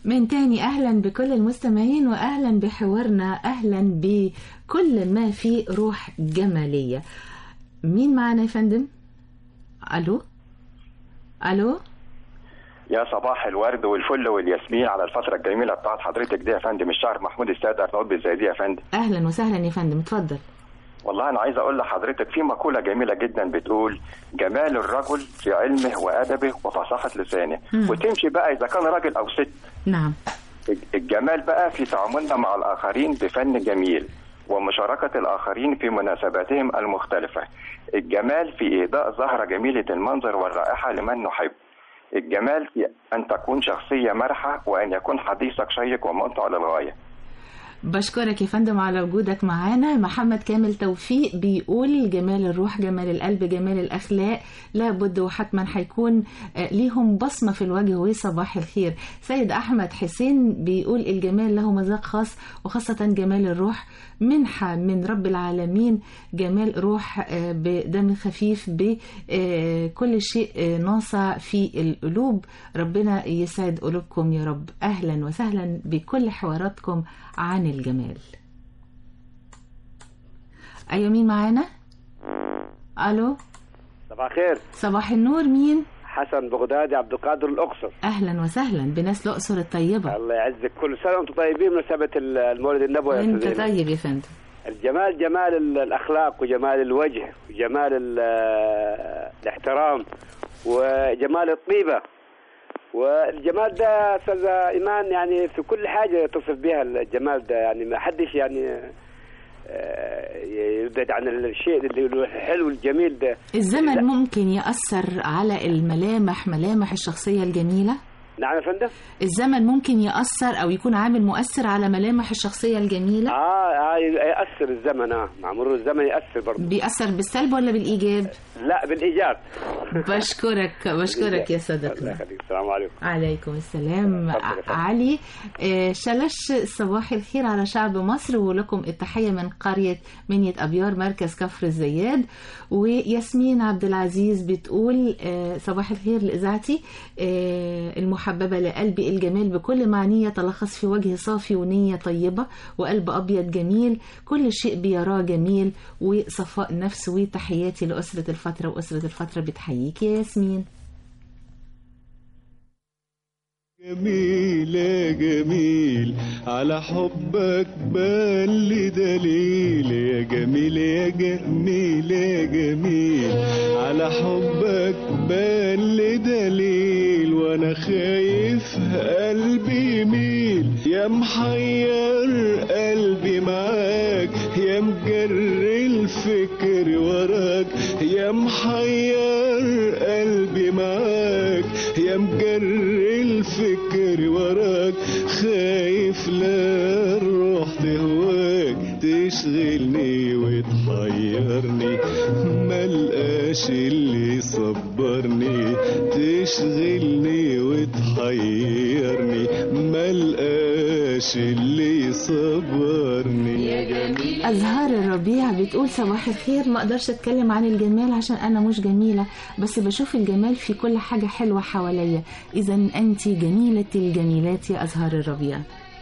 من تاني أهلا بكل المستمعين وأهلا بحوارنا أهلا بكل ما فيه روح جمالية مين معنا يا فندم؟ ألو؟ ألو؟ يا صباح الورد والفل والياسمين على الفترة الجميلة بتاعت حضرتك دي يا فندم الشاعر محمود السيد أرناؤوط بالزايدية يا فندم أهلا وسهلا يا فندم اتفضل والله أنا عايز أقول لحضرتك في مقولة جميلة جدا بتقول جمال الرجل في علمه وأدبه وفصاحة لسانه مم. وتمشي بقى إذا كان راجل أو ست نعم الجمال بقى في تعاملنا مع الآخرين بفن جميل ومشاركة الآخرين في مناسباتهم المختلفة الجمال في إهداء زهرة جميلة المنظر والرائحة لمن نحب الجمال في أن تكون شخصية مرحة وأن يكون حديثك شيق وممتع للغاية بشكرك يا فندم على وجودك معانا محمد كامل توفيق بيقول جمال الروح جمال القلب جمال الأخلاق لابد وحتما هيكون آه، ليهم بصمة في الوجه وصباح الخير سيد أحمد حسين بيقول الجمال له مذاق خاص وخاصة جمال الروح منحة من رب العالمين جمال روح آه، بدم خفيف بكل شيء آه، ناصع في القلوب ربنا يسعد قلوبكم يا رب أهلا وسهلا بكل حواراتكم عن الجمال أيوة مين معانا؟ ألو صباح الخير صباح النور مين؟ حسن بغدادي عبد القادر الاقصر أهلا وسهلا بناس الأقصر الطيبة الله يعزك كل سنه وانتم طيبين بمناسبه المولد النبوي يا وانت أستاذ إيمان. طيب يا فندم الجمال جمال ال- الاخلاق وجمال الوجه وجمال ال- الاحترام وجمال الطيبه والجمال ده استاذ ايمان يعني في كل حاجه تصف بها الجمال ده يعني ما حدش يعني آه، يبعد عن الشيء اللي هو الحلو الجميل ده الزمن ممكن يأثر على الملامح ملامح الشخصية الجميلة نعم يا فندم الزمن ممكن يأثر أو يكون عامل مؤثر على ملامح الشخصية الجميلة اه اه ياثر الزمن اه مع مرور الزمن ياثر برضه بيأثر بالسلب ولا بالإيجاب لا بالايجاب بشكرك بشكرك يا الله صديقنا يخليك السلام عليكم عليكم السلام اتفضل يا فندم. علي آه، شلش صباح الخير على شعب مصر ولكم التحية من قرية منية أبيار مركز كفر الزياد وياسمين عبد العزيز بتقول آه، صباح الخير لإذاعتي آه، المحببة لقلبي الجمال بكل معنية يتلخص في وجه صافي ونية طيبة وقلب أبيض جميل كل شيء بيراه جميل وصفاء نفس وتحياتي لأسرة الفترة وأسرة الفترة بتحييك يا ياسمين جميل يا جميل على حبك بان لي دليل يا جميل يا جميل يا جميل على حبك بان لي دليل وانا خايف قلبي يميل يا محير قلبي معاك يا مجري الفكر وراك يا محير قلبي معاك يا مجري الفكر وراك خايف لا الروح تهواك تشغلني وتحيرني ملقاش اللي يصبرني تشغلني وتحيرني ملقاش اللي يصبرني أزهار الربيع بتقول صباح الخير ما أقدرش أتكلم عن الجمال عشان أنا مش جميلة بس بشوف الجمال في كل حاجة حلوة حواليا إذا أنت جميلة الجميلات يا أزهار الربيع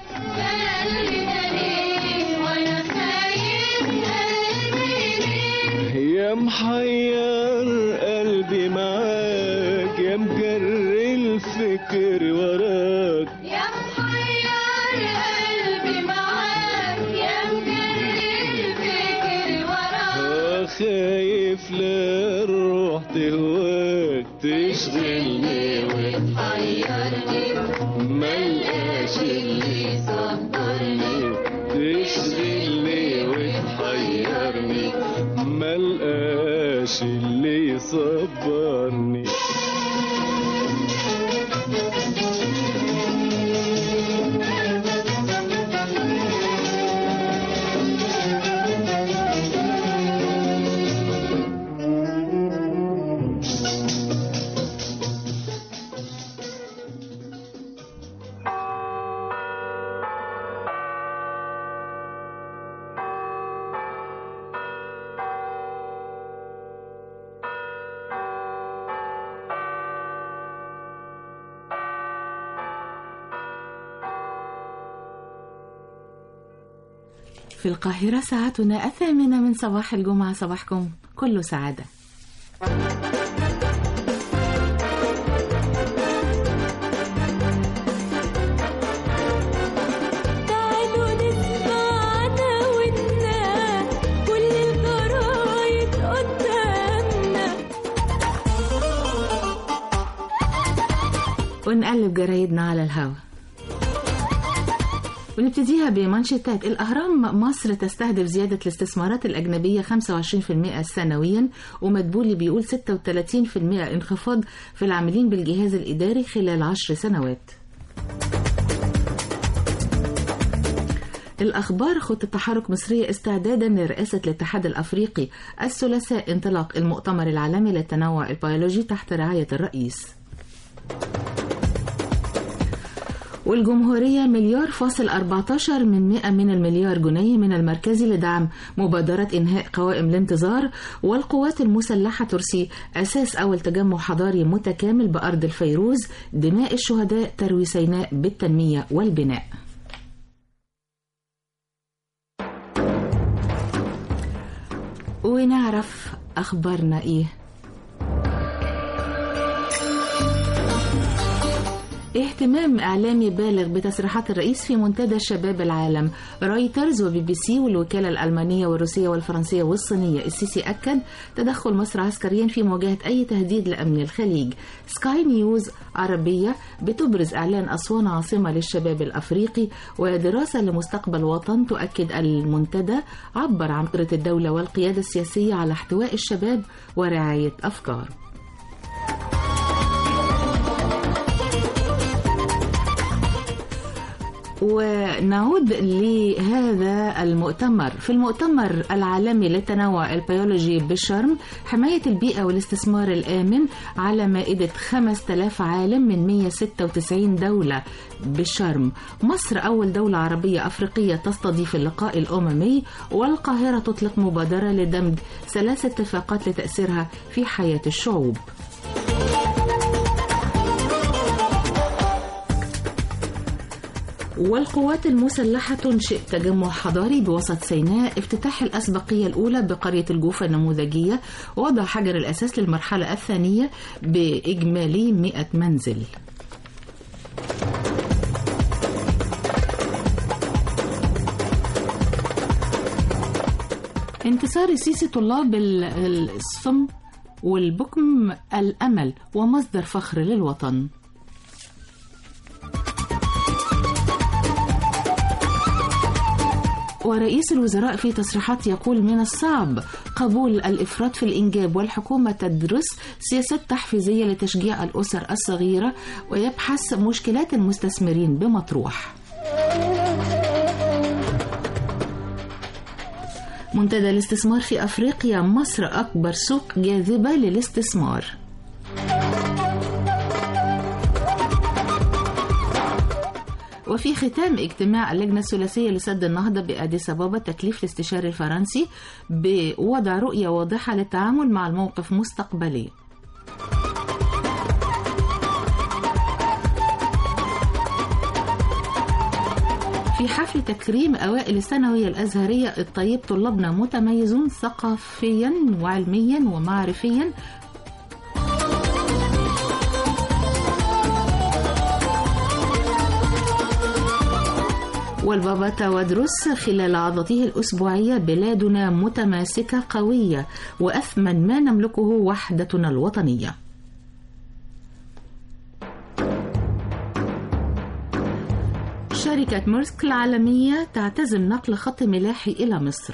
يا محير قلبي معاك يا مجري الفكر وراك يا محير قلبي معاك يا مجري الفكر وراك آه خايف لا الروح تهواك تشغلني حيرني ملقاش اللي صبرني تشغلني وتحيرني ملقاش اللي يصبرني في القاهرة ساعتنا الثامنة من صباح الجمعة صباحكم كله سعادة تعالوا نسمعنا ونا كل الجرايد قدامنا ونقلب جرايدنا على الهوا ونبتديها بمانشيتات الأهرام مصر تستهدف زيادة الاستثمارات الأجنبية 25% سنويا ومدبولي بيقول 36% انخفاض في العاملين بالجهاز الإداري خلال عشر سنوات الأخبار خطة تحرك مصرية استعدادا لرئاسة الاتحاد الأفريقي الثلاثاء انطلاق المؤتمر العالمي للتنوع البيولوجي تحت رعاية الرئيس والجمهورية مليار فاصل 14 من 100 من المليار جنيه من المركزي لدعم مبادرة إنهاء قوائم الانتظار والقوات المسلحة ترسي أساس أول تجمع حضاري متكامل بأرض الفيروز دماء الشهداء تروي سيناء بالتنمية والبناء ونعرف أخبارنا إيه اهتمام إعلامي بالغ بتصريحات الرئيس في منتدى شباب العالم رويترز وبي بي سي والوكالة الألمانية والروسية والفرنسية والصينية السيسي أكد تدخل مصر عسكريا في مواجهة أي تهديد لأمن الخليج سكاي نيوز عربية بتبرز إعلان أسوان عاصمة للشباب الأفريقي ودراسة لمستقبل وطن تؤكد المنتدى عبر عن قدرة الدولة والقيادة السياسية على احتواء الشباب ورعاية أفكار ونعود لهذا المؤتمر في المؤتمر العالمي للتنوع البيولوجي بالشرم حماية البيئة والاستثمار الآمن على مائدة 5000 عالم من 196 دولة بالشرم مصر أول دولة عربية أفريقية تستضيف اللقاء الأممي والقاهرة تطلق مبادرة لدمج ثلاث اتفاقات لتأثيرها في حياة الشعوب والقوات المسلحة تنشئ تجمع حضاري بوسط سيناء افتتاح الأسبقية الأولى بقرية الجوفة النموذجية ووضع حجر الأساس للمرحلة الثانية بإجمالي 100 منزل انتصار السيسي طلاب ال- الصم والبكم الأمل ومصدر فخر للوطن ورئيس الوزراء في تصريحات يقول من الصعب قبول الإفراط في الإنجاب والحكومة تدرس سياسات تحفيزية لتشجيع الأسر الصغيرة ويبحث مشكلات المستثمرين بمطروح منتدى الاستثمار في أفريقيا مصر أكبر سوق جاذبة للاستثمار وفي ختام اجتماع اللجنة الثلاثية لسد النهضة بأديس أبابا تكليف الاستشاري الفرنسي بوضع رؤية واضحة للتعامل مع الموقف مستقبليا في حفل تكريم أوائل الثانوية الأزهرية الطيب طلابنا متميزون ثقافيا وعلميا ومعرفيا والبابا تودرس خلال عظته الأسبوعية بلادنا متماسكة قوية وأثمن ما نملكه وحدتنا الوطنية شركة ميرسك العالمية تعتزم نقل خط ملاحي إلى مصر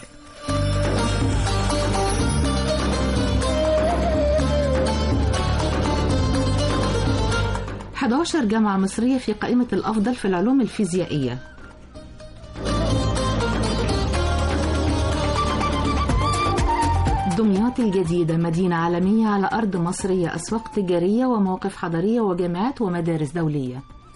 حداشر جامعة مصرية في قائمة الأفضل في العلوم الفيزيائية دمياط الجديدة مدينة عالمية على أرض مصرية أسواق تجارية ومواقف حضرية وجامعات ومدارس دولية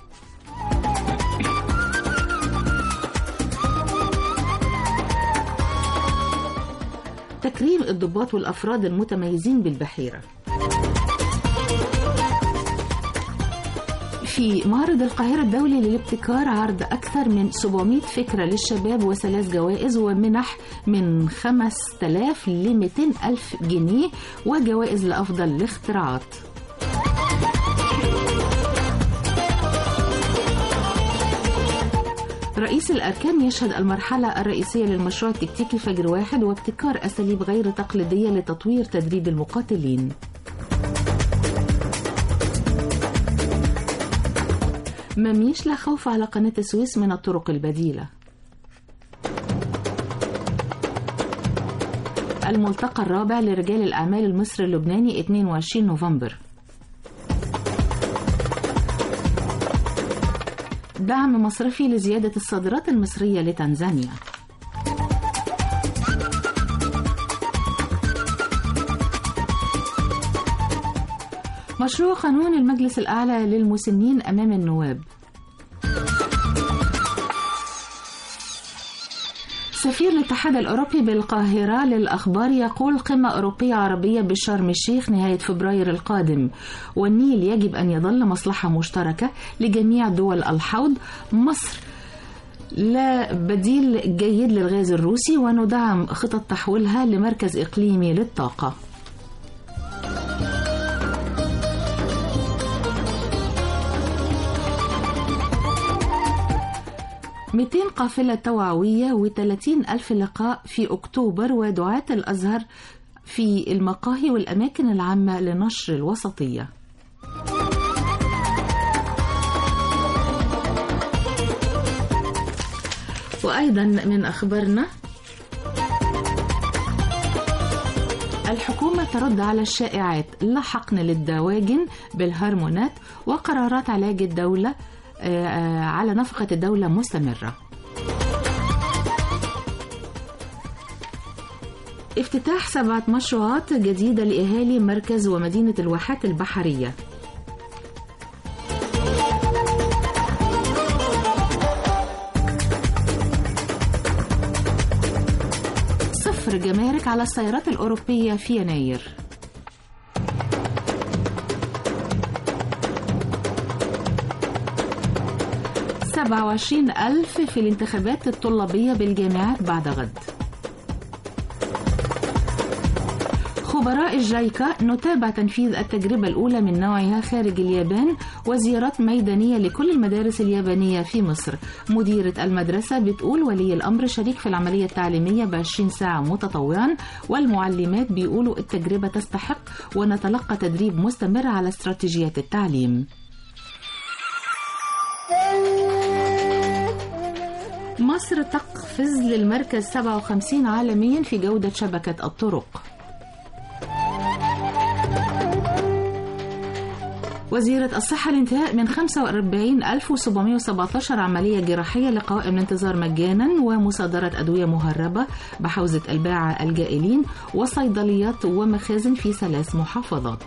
تكريم الضباط والأفراد المتميزين بالبحيرة في معرض القاهرة الدولي للابتكار عرض أكثر من 700 فكرة للشباب وثلاث جوائز ومنح من 5000 ل 200 ألف جنيه وجوائز لأفضل الاختراعات رئيس الأركان يشهد المرحلة الرئيسية للمشروع التكتيكي فجر واحد وابتكار أساليب غير تقليدية لتطوير تدريب المقاتلين مميش لا خوف على قناة السويس من الطرق البديلة الملتقى الرابع لرجال الأعمال المصري اللبناني 22 نوفمبر دعم مصرفي لزيادة الصادرات المصرية لتنزانيا مشروع قانون المجلس الأعلى للمسنين أمام النواب سفير الاتحاد الأوروبي بالقاهرة للأخبار يقول قمة أوروبية عربية بشرم الشيخ نهاية فبراير القادم والنيل يجب أن يظل مصلحة مشتركة لجميع دول الحوض مصر لا بديل جيد للغاز الروسي وندعم خطط تحويلها لمركز إقليمي للطاقة مئتين قافلة توعوية وثلاثين ألف لقاء في أكتوبر ودعاة الأزهر في المقاهي والأماكن العامة لنشر الوسطية وأيضا من أخبارنا الحكومة ترد على الشائعات لا حقن للدواجن بالهرمونات وقرارات علاج الدولة آه، آه، على نفقة الدولة مستمرة افتتاح سبعة مشروعات جديدة لأهالي مركز ومدينة الواحات البحرية صفر جمارك على السيارات الأوروبية في يناير سبعة وعشرين ألف في الانتخابات الطلابية بالجامعات بعد غد خبراء الجايكا نتابع تنفيذ التجربة الأولى من نوعها خارج اليابان وزيارات ميدانية لكل المدارس اليابانية في مصر مديرة المدرسة بتقول ولي الأمر شريك في العملية التعليمية بعشرين ساعة متطوعا والمعلمات بيقولوا التجربة تستحق ونتلقى تدريب مستمر على استراتيجيات التعليم مصر تقفز للمركز 57 عالميا في جودة شبكة الطرق وزيرة الصحة الانتهاء من 45717 عملية جراحية لقوائم الانتظار مجانا ومصادرة أدوية مهربة بحوزة الباعة الجائلين وصيدليات ومخازن في ثلاث محافظات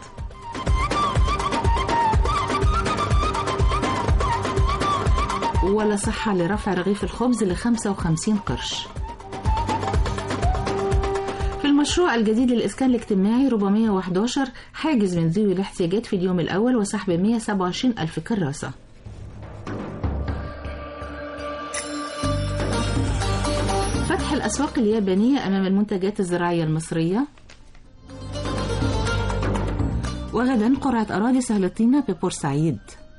ولا صحة لرفع رغيف الخبز ل 55 قرش في المشروع الجديد للإسكان الاجتماعي 411 حاجز من ذوي الاحتياجات في اليوم الأول وسحب 127 ألف كراسة فتح الأسواق اليابانية أمام المنتجات الزراعية المصرية وغدا قرعة أراضي سهل الطينة ببورسعيد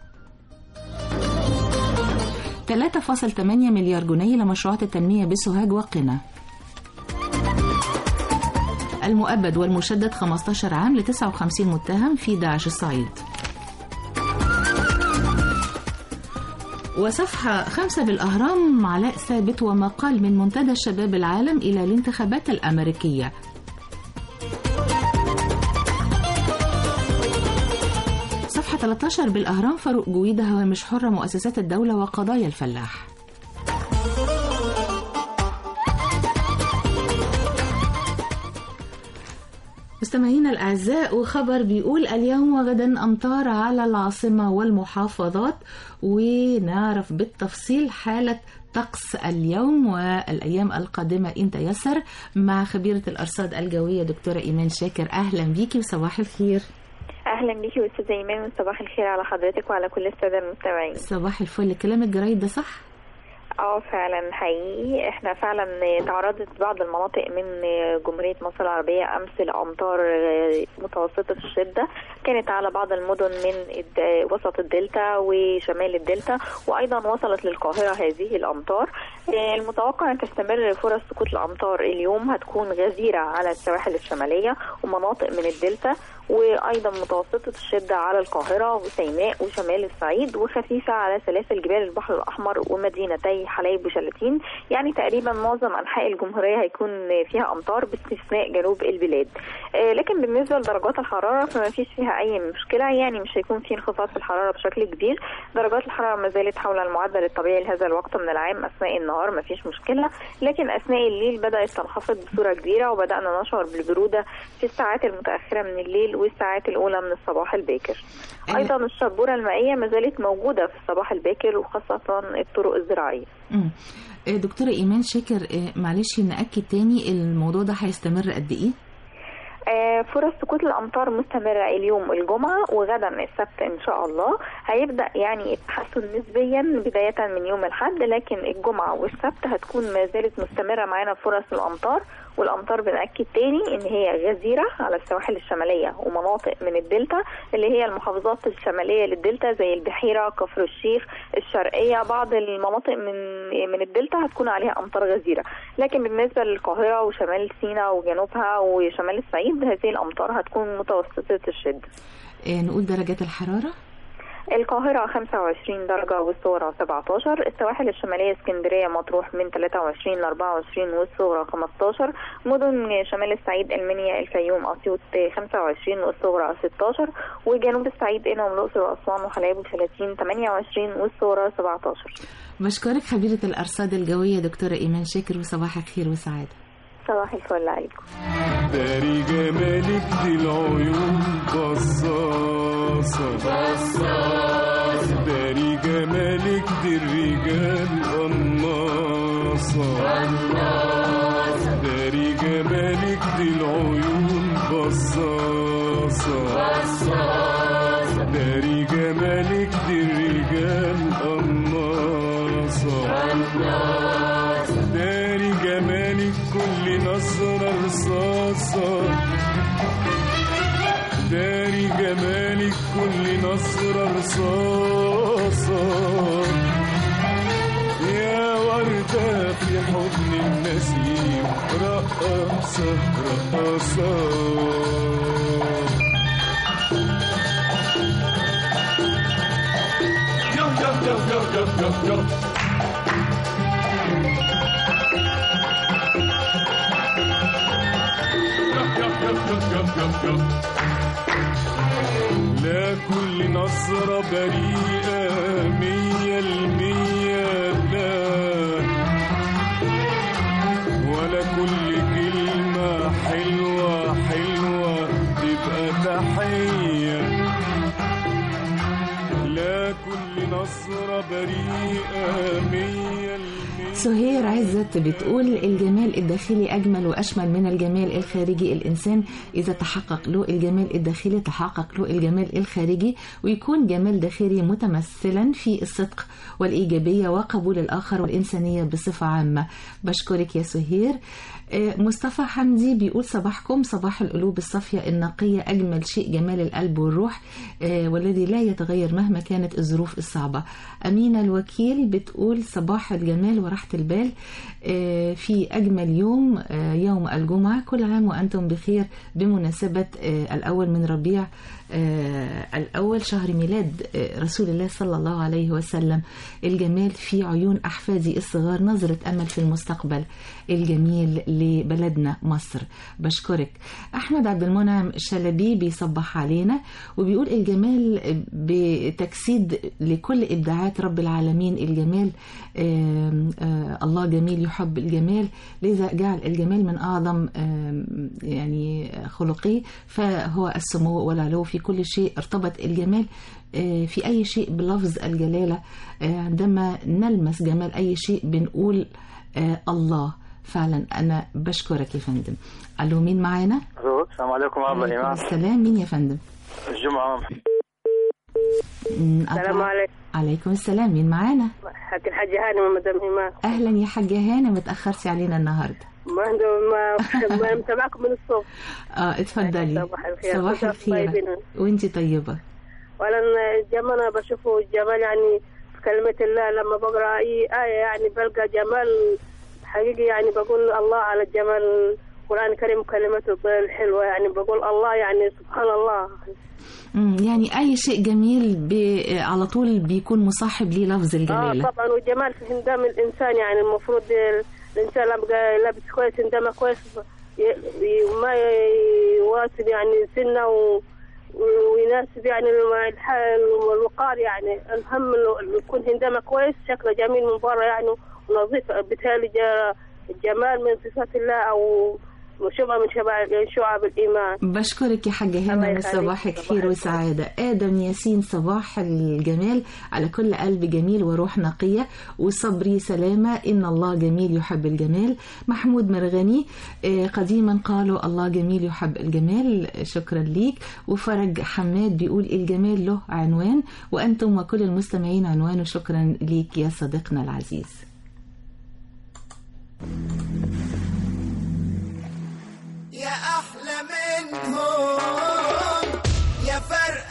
3.8 مليار جنيه لمشروعات التنمية بسوهاج وقنا المؤبد والمشدد 15 عام ل 59 متهم في داعش الصعيد وصفحة خمسة بالأهرام علاء ثابت ومقال من منتدى شباب العالم إلى الانتخابات الأمريكية صفحة 13 بالأهرام فاروق جويدة هوامش حرة مؤسسات الدولة وقضايا الفلاح مستمعينا الأعزاء وخبر بيقول اليوم وغدا أمطار على العاصمة والمحافظات ونعرف بالتفصيل حالة طقس اليوم والأيام القادمة إن تيسر مع خبيرة الأرصاد الجوية دكتورة إيمان شاكر أهلا بيكي وصباح الخير اهلا بيكي واستاذه ايمان وصباح الخير على حضرتك وعلى كل الساده المستمعين صباح الفل كلام الجرايد ده صح اه فعلا حقيقي احنا فعلا تعرضت بعض المناطق من جمهورية مصر العربية امس لامطار متوسطة الشدة كانت على بعض المدن من الد- وسط الدلتا وشمال الدلتا وايضا وصلت للقاهرة هذه الامطار آه، المتوقع ان تستمر فرص سقوط الامطار اليوم هتكون غزيرة على السواحل الشمالية ومناطق من الدلتا وايضا متوسطة الشدة على القاهرة وسيناء وشمال الصعيد وخفيفة على سلاسل جبال البحر الاحمر ومدينتي حلايب وشلاتين يعني تقريبا معظم انحاء الجمهورية هيكون فيها امطار باستثناء جنوب البلاد آه، لكن بالنسبة لدرجات الحرارة فما فيش فيها اي مشكلة يعني مش هيكون في انخفاض في الحرارة بشكل كبير درجات الحرارة ما زالت حول المعدل الطبيعي لهذا الوقت من العام اثناء النهار ما فيش مشكلة لكن اثناء الليل بدأت تنخفض بصورة كبيرة وبدأنا نشعر بالبرودة في الساعات المتأخرة من الليل والساعات الأولى من الصباح الباكر آه. أيضا الشبورة المائية ما زالت موجودة في الصباح الباكر وخاصة الطرق الزراعية مم. آه، دكتورة إيمان شاكر آه، معلش نأكد تاني الموضوع ده هيستمر قد إيه؟ آه، فرص سقوط الامطار مستمره اليوم الجمعه وغدا السبت ان شاء الله هيبدا يعني التحسن نسبيا بدايه من يوم الاحد لكن الجمعه والسبت هتكون ما زالت مستمره معانا فرص الامطار والامطار بنأكد تاني ان هي غزيره على السواحل الشماليه ومناطق من الدلتا اللي هي المحافظات الشماليه للدلتا زي البحيره كفر الشيخ الشرقيه بعض المناطق من من الدلتا هتكون عليها امطار غزيره لكن بالنسبه للقاهره وشمال سيناء وجنوبها وشمال الصعيد هذه الامطار هتكون متوسطه الشده آه، نقول درجات الحرارة القاهرة 25 درجة والصورة 17 السواحل الشمالية اسكندرية مطروح من 23 ل 24 والصورة 15 مدن شمال الصعيد المنيا الفيوم أسيوط 25 والصورة 16 وجنوب الصعيد قنا والأقصر وأسوان وحلايب وشلاتين 28 والصورة 17 بشكرك خبيرة الأرصاد الجوية دكتورة إيمان شاكر وصباح الخير وسعادة صباح الفل عليكم داري جمالك دي العيون بصاصة بصاصة داري جمالك دي الرجال قناصة قناصة داري جمالك دي العيون بصاصة بصاصة داري جمالك دي الرجال قناصة قناصة داري جمالك كل نظرة رصاصة داري جمالك كل نظرة رصاصة يا وردة في حضن النسيم رقصة رقصة Yo, yo, yo, yo, yo, yo, yo. لا كل نظرة بريئة مية المية لا ولا كل كلمة حلوة حلوة تبقى تحية لا كل نظرة بريئة مية المية سهير عزت بتقول الجمال الداخلي أجمل وأشمل من الجمال الخارجي الإنسان إذا تحقق له الجمال الداخلي تحقق له الجمال الخارجي ويكون جمال داخلي متمثلا في الصدق والإيجابية وقبول الآخر والإنسانية بصفة عامة بشكرك يا سهير آه، مصطفى حمدي بيقول صباحكم صباح القلوب الصافية النقية أجمل شيء جمال القلب والروح آه، والذي لا يتغير مهما كانت الظروف الصعبة أمينة الوكيل بتقول صباح الجمال وراحة البال آه، في أجمل يوم آه، يوم الجمعة كل عام وأنتم بخير بمناسبة آه، الأول من ربيع آه، الأول شهر ميلاد آه، رسول الله صلى الله عليه وسلم الجمال في عيون أحفادي الصغار نظرة أمل في المستقبل الجميل لبلدنا مصر بشكرك أحمد عبد المنعم شلبي بيصبح علينا وبيقول الجمال بتجسيد لكل إبداعات رب العالمين الجمال آم، آه، الله جميل يحب الجمال لذا جعل الجمال من أعظم آم، يعني خلقه فهو السمو والعلو في كل شيء ارتبط الجمال آه، في أي شيء بلفظ الجلالة آه، عندما نلمس جمال أي شيء بنقول آه، الله فعلا أنا بشكرك يا فندم ألو مين معانا؟ الو السلام عليكم ابا عليكم ايمان السلام مين يا فندم؟ الجمعة مم، السلام أطلع- عليكم عليكم السلام مين معانا حق الحاجة هاني ومدام إيمان اهلا يا حاجه هانه متاخرتي علينا النهارده ما عنده ما ما متابعكم من الصبح اه اتفضلي صباح الخير صباح كل الخير طيبين. وانتي طيبه ولا الجمال أنا بشوفه الجمال يعني في كلمة الله لما بقرأ أي آية يعني بلقى جمال حقيقي يعني بقول الله على الجمال القرآن الكريم كلمته الحلوة يعني بقول الله يعني سبحان الله مم، يعني اي شيء جميل ب... على طول بيكون مصاحب ليه لفظ اه الجلاله طبعا والجمال في هندام الانسان يعني المفروض الانسان لما بقى لابس كويس هندامه كويس ي- ي- ما يواسب يعني سنه و و- ويناسب يعني الم- الح- الوقار يعني المهم إنه يكون هندامه كويس شكله جميل من برا يعني ونظيف بالتالي جا- الجمال من صفات الله او شبهه من شباب شعب الايمان بشكرك يا حاجة الله هنا يخليك. صباحك صباح خير الفل. وسعادة آدم ياسين صباح الجمال على كل قلب جميل وروح نقية وصبري سلامة إن الله جميل يحب الجمال محمود مرغني آه، قديما قالوا الله جميل يحب الجمال شكرا ليك وفرج حماد بيقول الجمال له عنوان وأنتم وكل المستمعين عنوان وشكرا ليك يا صديقنا العزيز يا أحلى منهم يا فرق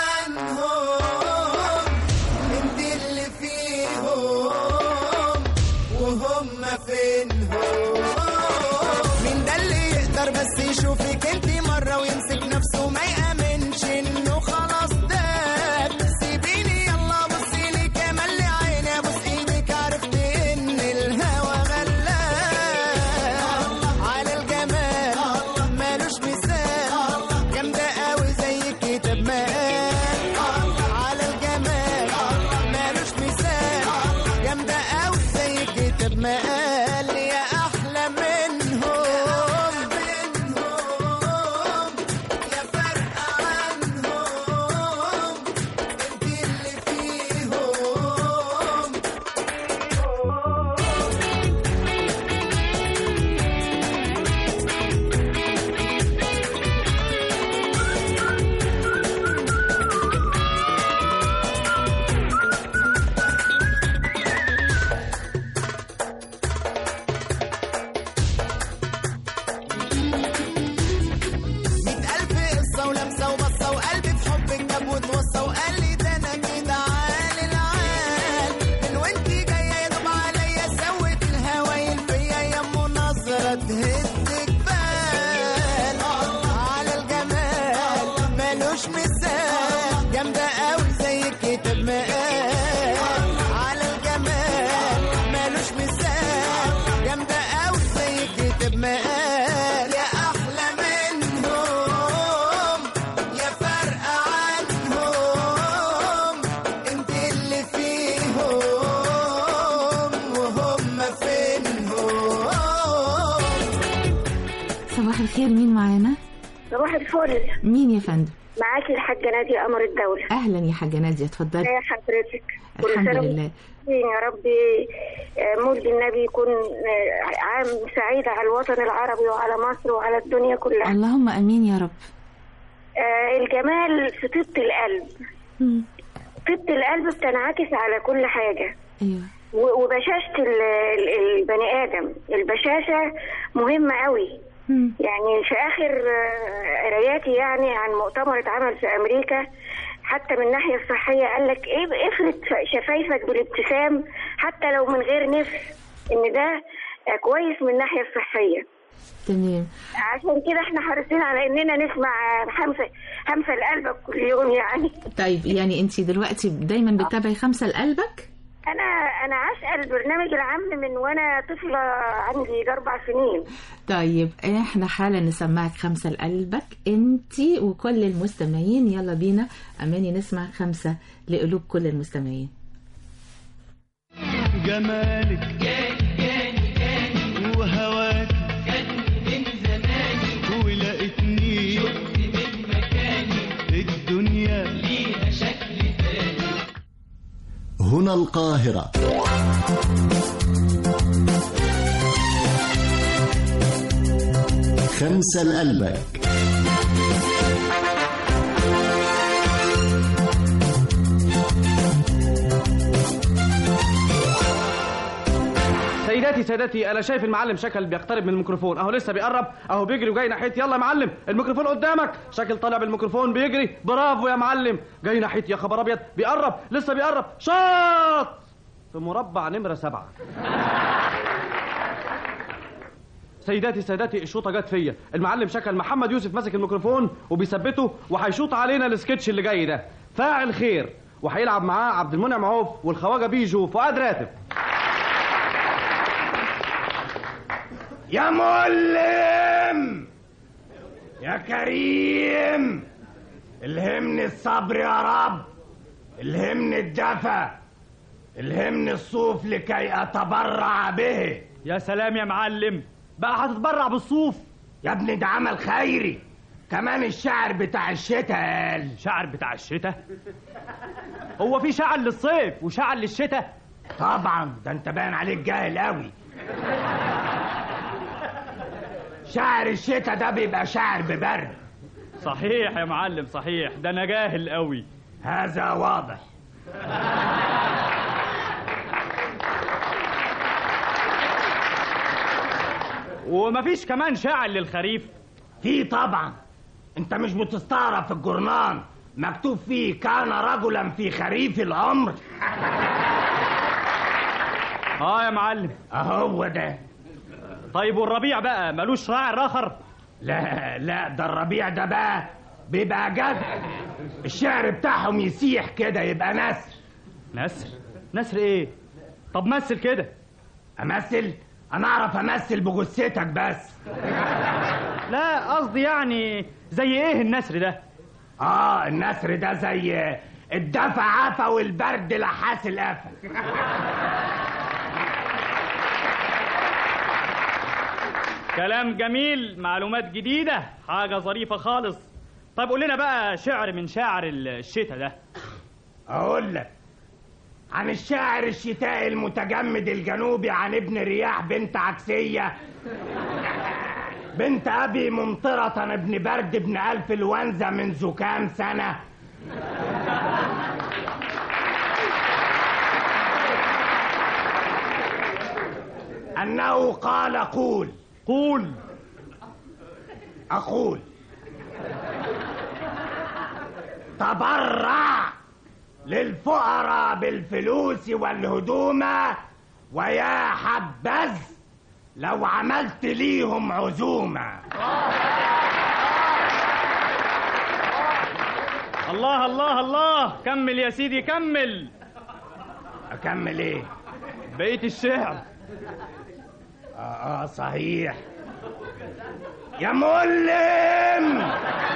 عنهم انت اللي فيهم وهم فينهم مين ده اللي يقدر بس يشوفك انت مرة ويمسك نفسه ما يأمنش انه خلاص ده سيبيني يلا بصي لي كمان لعيني ابوس ايدك عرفت ان الهوى غلاب على الجمال مالوش مثال جامدة قوي زي الكتاب ما قال على الجمال مالوش مثال جامدة قوي زي الكتاب ما قال يا أحلى منهم يا فرق عنهم انت اللي فيهم مية ألف قصة ولمسة وبصة وقلبي في حبك جاب وتوصى وقال لي ده أنا كده عال العال من وأنتي جاية يدوب عليا سوت الهوايل فيا يا أم نظرة تهز جبال على الجمال مالوش مثال جامدة قوي زي الكتاب ما قال على الجمال مالوش مثال جامدة قوي زي الكتاب ما قال يا أحلى منهم يا فرق عنهم انت اللي فيهم وهم فينهم صباح الخير مين معانا صباح الفل مين يا فندم معاكي الحاجة نادية قمر الدولة أهلا يا حاجة نادية اتفضلي يا حضرتك كل الحمد سنة لله وانتم يا رب آه، مولد النبي يكون آه، عام سعيد على الوطن العربي وعلى مصر وعلى الدنيا كلها اللهم امين يا رب آه، الجمال في طيبة القلب مم. طيبة القلب بتنعكس على كل حاجة ايوه و- وبشاشة ال- ال- البني آدم البشاشة مهمة قوي مم. يعني في آخر آه، قراياتي يعني عن مؤتمر اتعمل في أمريكا حتى من الناحية الصحية قال لك ايه افرد شفايفك بالابتسام حتى لو من غير نفس ان ده آه، كويس من الناحية الصحية تمام عشان كده احنا حريصين على اننا نسمع آه، همسة همسة لقلبك كل يوم يعني طيب يعني انت دلوقتي دايما بتتابعي خمسة لقلبك انا انا عاشقه البرنامج العام من وانا طفله عندي اربع سنين طيب احنا حالا نسمعك خمسة لقلبك انت وكل المستمعين يلا بينا اماني نسمع خمسة لقلوب كل المستمعين جمالك وهواك ولقيتني الدنيا هنا القاهرة خمسة لقلبك سيداتي سادتي انا شايف المعلم شكل بيقترب من الميكروفون اهو لسه بيقرب اهو بيجري وجاي ناحيتي يلا يا معلم الميكروفون قدامك شكل طالع بالميكروفون بيجري برافو يا معلم جاي ناحيتي يا خبر ابيض بيقرب لسه بيقرب شاط في مربع نمره سبعة سيداتي سادتي الشوطه جت فيا المعلم شكل محمد يوسف ماسك الميكروفون وبيثبته وهيشوط علينا السكتش اللي جاي ده فاعل خير وهيلعب معاه عبد المنعم عوف والخواجه بيجو فؤاد راتب يا معلم يا كريم الهمني الصبر يا رب الهمني الدفى الهمني الصوف لكي اتبرع به يا سلام يا معلم بقى هتتبرع بالصوف يا ابني ده عمل خيري كمان الشعر بتاع الشتاء قال شعر بتاع الشتاء هو في شعر للصيف وشعر للشتاء طبعا ده انت باين عليك جاهل قوي شعر الشتاء ده بيبقى شعر ببرد صحيح يا معلم صحيح ده انا جاهل قوي هذا واضح ومفيش كمان شاعر للخريف في طبعا انت مش بتستعرف في الجورنان مكتوب فيه كان رجلا في خريف العمر اه يا معلم اهو ده طيب والربيع بقى ملوش شاعر اخر لا لا ده الربيع ده بقى بيبقى جد الشعر بتاعهم يسيح كده يبقى نسر نسر نسر ايه طب مثل كده امثل انا اعرف امثل بجثتك بس لا قصدي يعني زي ايه النسر ده اه النسر ده زي الدفع عفا والبرد لحاس القفا كلام جميل معلومات جديدة حاجة ظريفة خالص طيب قول لنا بقى شعر من شاعر الشتاء ده اقول لك عن الشاعر الشتائي المتجمد الجنوبي عن ابن رياح بنت عكسية بنت أبي ممطرة ابن برد ابن ألف الونزة منذ كام سنة أنه قال قول قول أقول تبرع للفقراء بالفلوس والهدوم ويا حبذ لو عملت ليهم عزومة الله الله الله كمل يا سيدي كمل أكمل إيه؟ بقية الشعر آه, آه صحيح يا معلم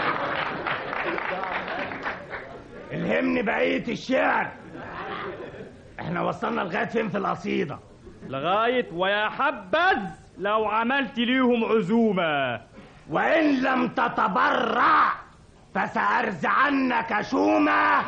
الهمني بقية الشعر احنا وصلنا لغاية فين في القصيدة لغاية ويا حبذ لو عملت ليهم عزومة وإن لم تتبرع فسأرزعنك شومة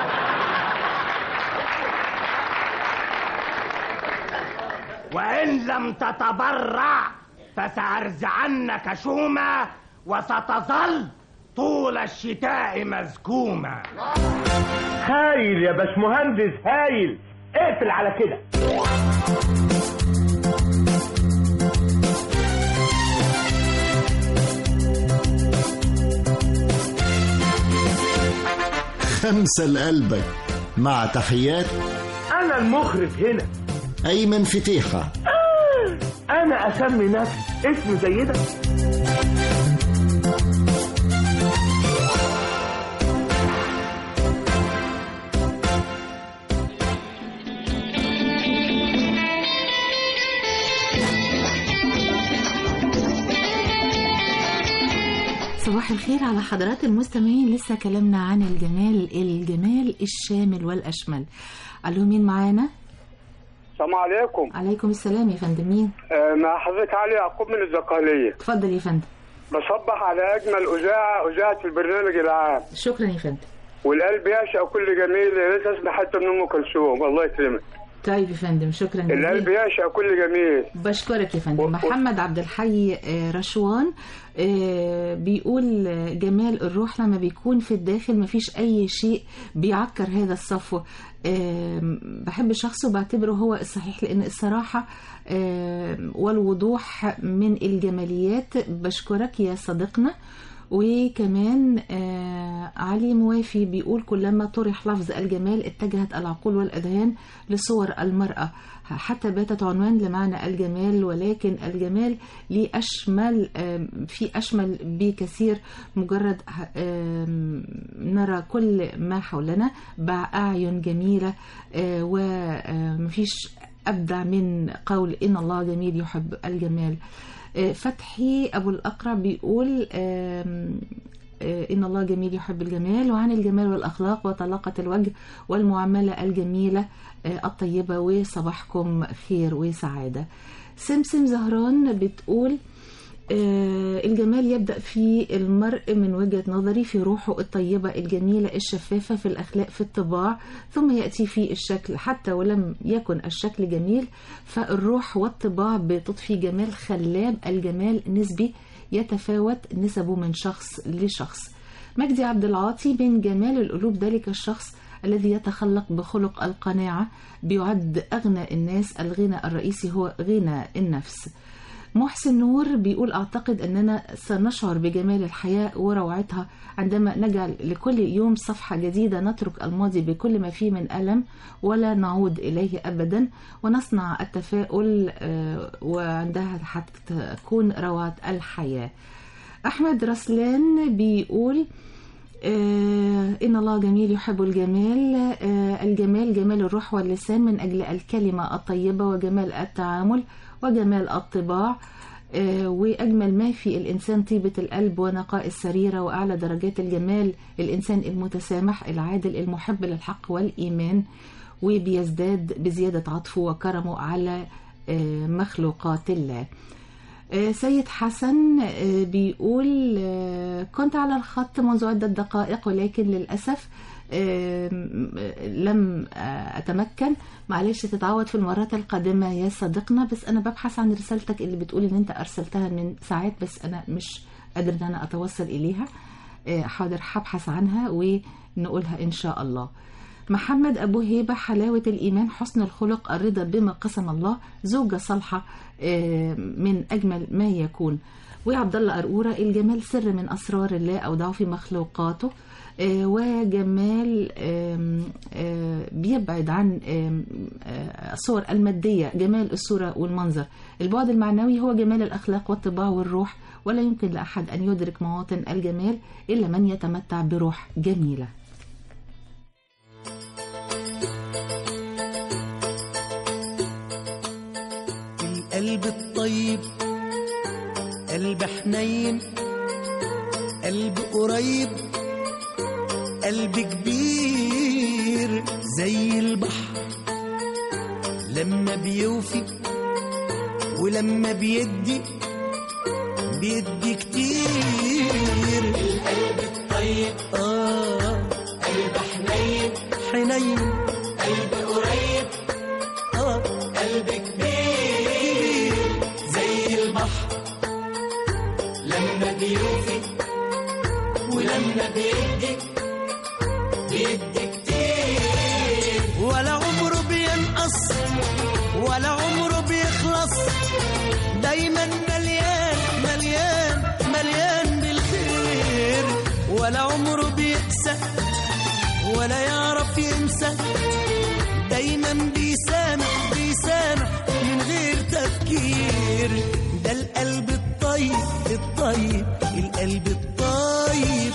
وإن لم تتبرع فسأرزعنك شومة وستظل طول الشتاء مزكومة هايل يا باشمهندس هايل اقفل على كده خمسة لقلبك مع تحيات انا المخرج هنا أيمن فتيحة انا اسمي نفسي اسم زي ده صباح الخير على حضرات المستمعين لسه كلامنا عن الجمال الجمال الشامل والأشمل ألو مين معانا السلام عليكم عليكم السلام يا فندم مين آه، مع حضرتك علي يعقوب من الزقالية اتفضل يا فندم بصبح على أجمل أذاعة أذاعة البرنامج العام شكرا يا فندم والقلب يعشق كل جميل لا تسمع حتى من أم كلثوم الله يكرمك طيب يا فندم شكرا القلب جزيلا يعشق كل جميل بشكرك يا فندم محمد عبد الحي آه، رشوان آه، بيقول آه، جمال الروح لما بيكون في الداخل مفيش أي شيء بيعكر هذا الصفو آم، بحب شخصه وبعتبره هو الصحيح لأن الصراحة آم، والوضوح من الجماليات بشكرك يا صديقنا وكمان آه علي موافي بيقول كلما طرح لفظ الجمال اتجهت العقول والأذهان لصور المرأة حتى باتت عنوان لمعنى الجمال ولكن الجمال ليه أشمل آم، في أشمل بكثير مجرد آم، نرى كل ما حولنا بأعين جميلة آه، ومفيش أبدع من قول إن الله جميل يحب الجمال آه، فتحي أبو الأقرع بيقول آم، آه، إن الله جميل يحب الجمال وعن الجمال والأخلاق وطلاقة الوجه والمعاملة الجميلة آه، الطيبة وصباحكم خير وسعادة سمسم زهران بتقول آه، الجمال يبدأ في المرء من وجهة نظري في روحه الطيبة الجميلة الشفافة في الأخلاق في الطباع ثم يأتي في الشكل حتى ولم يكن الشكل جميل فالروح والطباع بتضفي جمال خلاب الجمال نسبي يتفاوت نسبه من شخص لشخص مجدي عبد العاطي من جمال القلوب ذلك الشخص الذي يتخلق بخلق القناعة بيعد أغنى الناس الغنى الرئيسي هو غنى النفس محسن نور بيقول أعتقد أننا سنشعر بجمال الحياة وروعتها عندما نجعل لكل يوم صفحة جديدة نترك الماضي بكل ما فيه من ألم ولا نعود إليه أبدا ونصنع التفاؤل آه، وعندها حتكون روعة الحياة أحمد رسلان بيقول آه، إن الله جميل يحب الجمال آه، الجمال جمال الروح واللسان من أجل الكلمة الطيبة وجمال التعامل وجمال الطباع آه، وأجمل ما في الإنسان طيبة القلب ونقاء السريرة وأعلى درجات الجمال الإنسان المتسامح العادل المحب للحق والإيمان وبيزداد بزيادة عطفه وكرمه على آه، مخلوقات الله آه، سيد حسن آه، بيقول آه، كنت على الخط منذ عدة دقائق ولكن للأسف آه، م- لم آه، أتمكن معلش تتعود في المرات القادمة يا صديقنا بس أنا ببحث عن رسالتك اللي بتقول إن أنت أرسلتها من ساعات بس أنا مش قادر إن أنا أتوصل إليها آه، حاضر هبحث عنها ونقولها إن شاء الله محمد أبو هيبة حلاوة الإيمان حسن الخلق الرضا بما قسم الله زوجة صالحة آه، من أجمل ما يكون وعبد الله قرقورة الجمال سر من أسرار الله أودعه في مخلوقاته آه، وجمال آم، آه، بيبعد عن آم، آه، الصور المادية جمال الصورة والمنظر البعد المعنوي هو جمال الأخلاق والطباع والروح ولا يمكن لأحد أن يدرك مواطن الجمال إلا من يتمتع بروح جميلة القلب الطيب قلب حنين قلب قريب قلب كبير زي البحر لما بيوفي ولما بيدي بيدي كتير القلب الطيب اه قلب حنين حنين قلب قريب اه قلب كبير زي البحر لما بيوفي ولما بيدي بيدي كتير ولا عمره بينقص ولا عمره بيخلص دايما مليان مليان مليان بالخير ولا عمره بيقسى ولا يعرف ينسى دايما بيسامح بيسامح من غير تفكير ده القلب الطيب الطيب القلب الطيب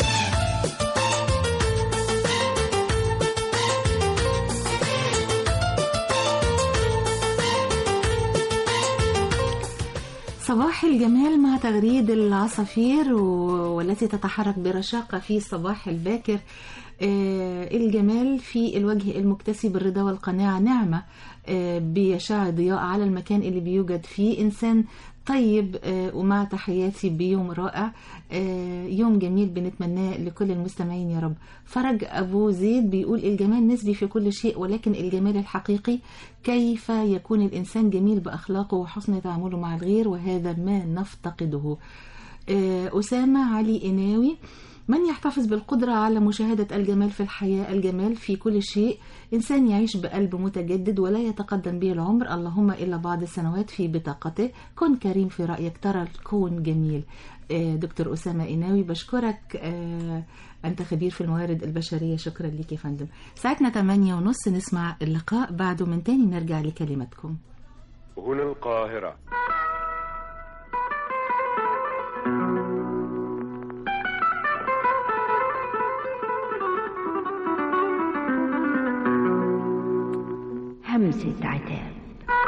صباح الجمال مع تغريد العصافير و- والتي تتحرك برشاقة في الصباح الباكر آه، الجمال في الوجه المكتسب الرضا والقناعة نعمة آه، بيشع ضياء على المكان اللي بيوجد فيه إنسان طيب آه، ومع تحياتي بيوم رائع آه، يوم جميل بنتمناه لكل المستمعين يا رب فرج أبو زيد بيقول الجمال نسبي في كل شيء ولكن الجمال الحقيقي كيف يكون الإنسان جميل بأخلاقه وحسن تعامله مع الغير وهذا ما نفتقده آه، أسامة علي إناوي من يحتفظ بالقدرة على مشاهدة الجمال في الحياة الجمال في كل شيء إنسان يعيش بقلب متجدد ولا يتقدم به العمر اللهم إلا بعض السنوات في بطاقته كن كريم في رأيك ترى الكون جميل آه، دكتور أسامة إناوي بشكرك آه، أنت خبير في الموارد البشرية شكرا لك يا فندم ساعتنا 8 ونص نسمع اللقاء بعده من تاني نرجع لكلمتكم هنا القاهرة همسة عتاب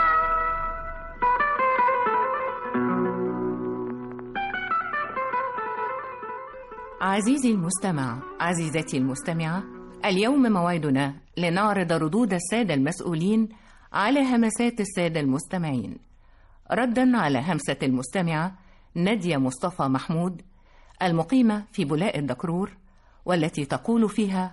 عزيزي المستمع عزيزتي المستمعة اليوم موعدنا لنعرض ردود السادة المسؤولين على همسات السادة المستمعين ردا على همسة المستمعة نادية مصطفى محمود المقيمة في بولاء الدكرور والتي تقول فيها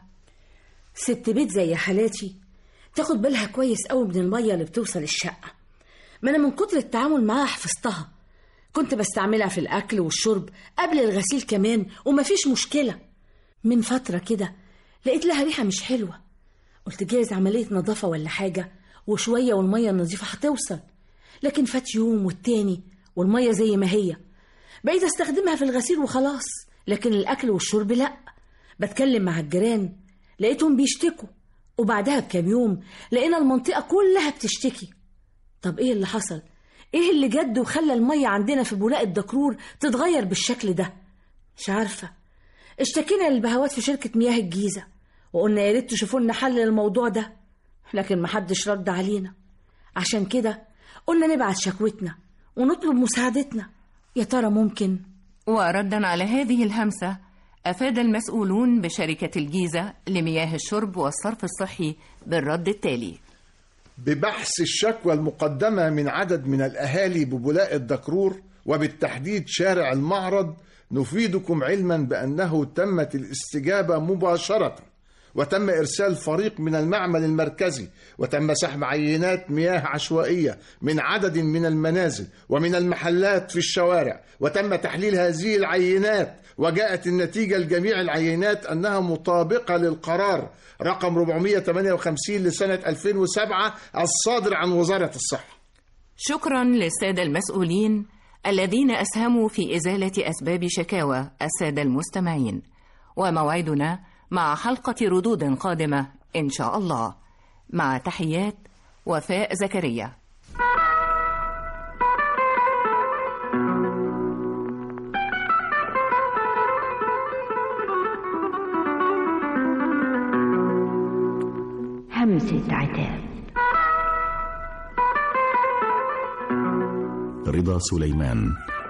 ست بيت زي حالاتي تاخد بالها كويس قوي من المية اللي بتوصل الشقة ما أنا من كتر التعامل معاها حفظتها كنت بستعملها في الأكل والشرب قبل الغسيل كمان ومفيش مشكلة من فترة كده لقيت لها ريحة مش حلوة قلت جايز عملية نظافة ولا حاجة وشوية والمية النظيفة هتوصل لكن فات يوم والتاني والمية زي ما هي بقيت استخدمها في الغسيل وخلاص لكن الأكل والشرب لأ بتكلم مع الجيران لقيتهم بيشتكوا وبعدها بكام يوم لقينا المنطقة كلها بتشتكي طب ايه اللي حصل؟ ايه اللي جد وخلى المية عندنا في بولاق الدكرور تتغير بالشكل ده؟ مش عارفة اشتكينا للبهوات في شركة مياه الجيزة وقلنا يا ريت تشوفوا لنا حل للموضوع ده لكن محدش رد علينا عشان كده قلنا نبعت شكوتنا ونطلب مساعدتنا يا ترى ممكن وردا على هذه الهمسة أفاد المسؤولون بشركة الجيزة لمياه الشرب والصرف الصحي بالرد التالي ببحث الشكوى المقدمة من عدد من الأهالي ببولاء الدكرور وبالتحديد شارع المعرض نفيدكم علما بأنه تمت الاستجابة مباشرة وتم إرسال فريق من المعمل المركزي وتم سحب عينات مياه عشوائية من عدد من المنازل ومن المحلات في الشوارع وتم تحليل هذه العينات وجاءت النتيجة لجميع العينات أنها مطابقة للقرار رقم 458 لسنة 2007 الصادر عن وزارة الصحة شكرا للسادة المسؤولين الذين أسهموا في إزالة أسباب شكاوى السادة المستمعين وموعدنا مع حلقة ردود قادمة إن شاء الله مع تحيات وفاء زكريا همسة عتاب رضا سليمان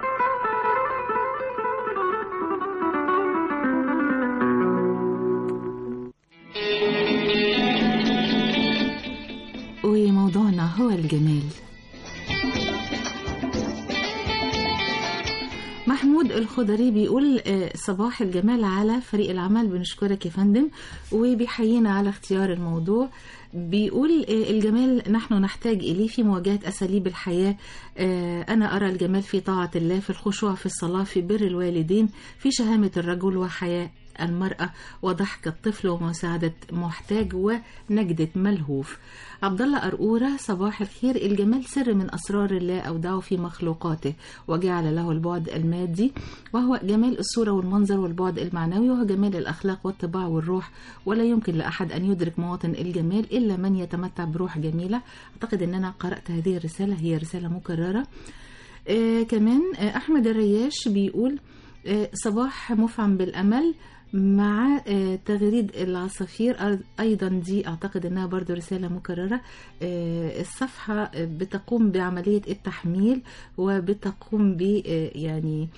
وموضوعنا هو الجمال محمود الخضري بيقول آه، صباح الجمال على فريق العمل بنشكرك يا فندم وبيحيينا على اختيار الموضوع بيقول آه، الجمال نحن نحتاج إليه في مواجهة أساليب الحياة آه، أنا أرى الجمال في طاعة الله في الخشوع في الصلاة في بر الوالدين في شهامة الرجل وحياة المرأة وضحك الطفل ومساعدة محتاج ونجدة ملهوف عبد الله قرقورة صباح الخير الجمال سر من أسرار الله أودعه في مخلوقاته وجعل له البعد المادي وهو جمال الصورة والمنظر والبعد المعنوي وهو جمال الأخلاق والطباع والروح ولا يمكن لأحد أن يدرك مواطن الجمال إلا من يتمتع بروح جميلة أعتقد أن أنا قرأت هذه الرسالة هي رسالة مكررة آه كمان آه أحمد الرياش بيقول آه صباح مفعم بالأمل مع آه، تغريد العصافير أر- أيضا دي أعتقد أنها برضو رسالة مكررة آه، الصفحة آه، بتقوم بعملية التحميل وبتقوم ب آه، يعني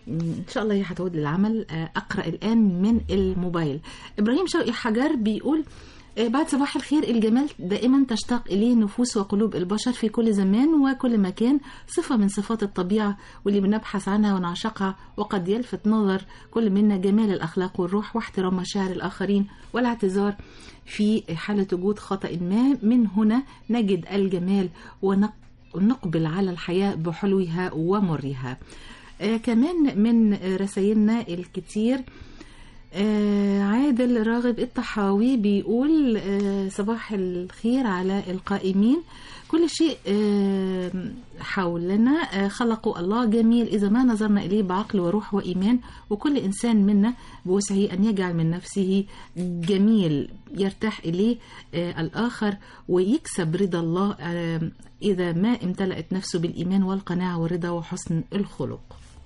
ان شاء الله هي هتعود للعمل آه، اقرا الان من الموبايل ابراهيم شوقي حجر بيقول آه، بعد صباح الخير الجمال دائما تشتاق إليه نفوس وقلوب البشر في كل زمان وكل مكان صفة من صفات الطبيعة واللي بنبحث عنها ونعشقها وقد يلفت نظر كل منا جمال الأخلاق والروح واحترام مشاعر الآخرين والاعتذار في حالة وجود خطأ ما من هنا نجد الجمال ونقبل على الحياة بحلوها ومرها آه كمان من رسائلنا الكتير آه عادل راغب الطحاوي بيقول آه صباح الخير على القائمين كل شيء آه حولنا آه خلقه الله جميل إذا ما نظرنا إليه بعقل وروح وإيمان وكل إنسان منا بوسعه أن يجعل من نفسه جميل يرتاح إليه آه الآخر ويكسب رضا الله آه إذا ما امتلأت نفسه بالإيمان والقناعة والرضا وحسن الخلق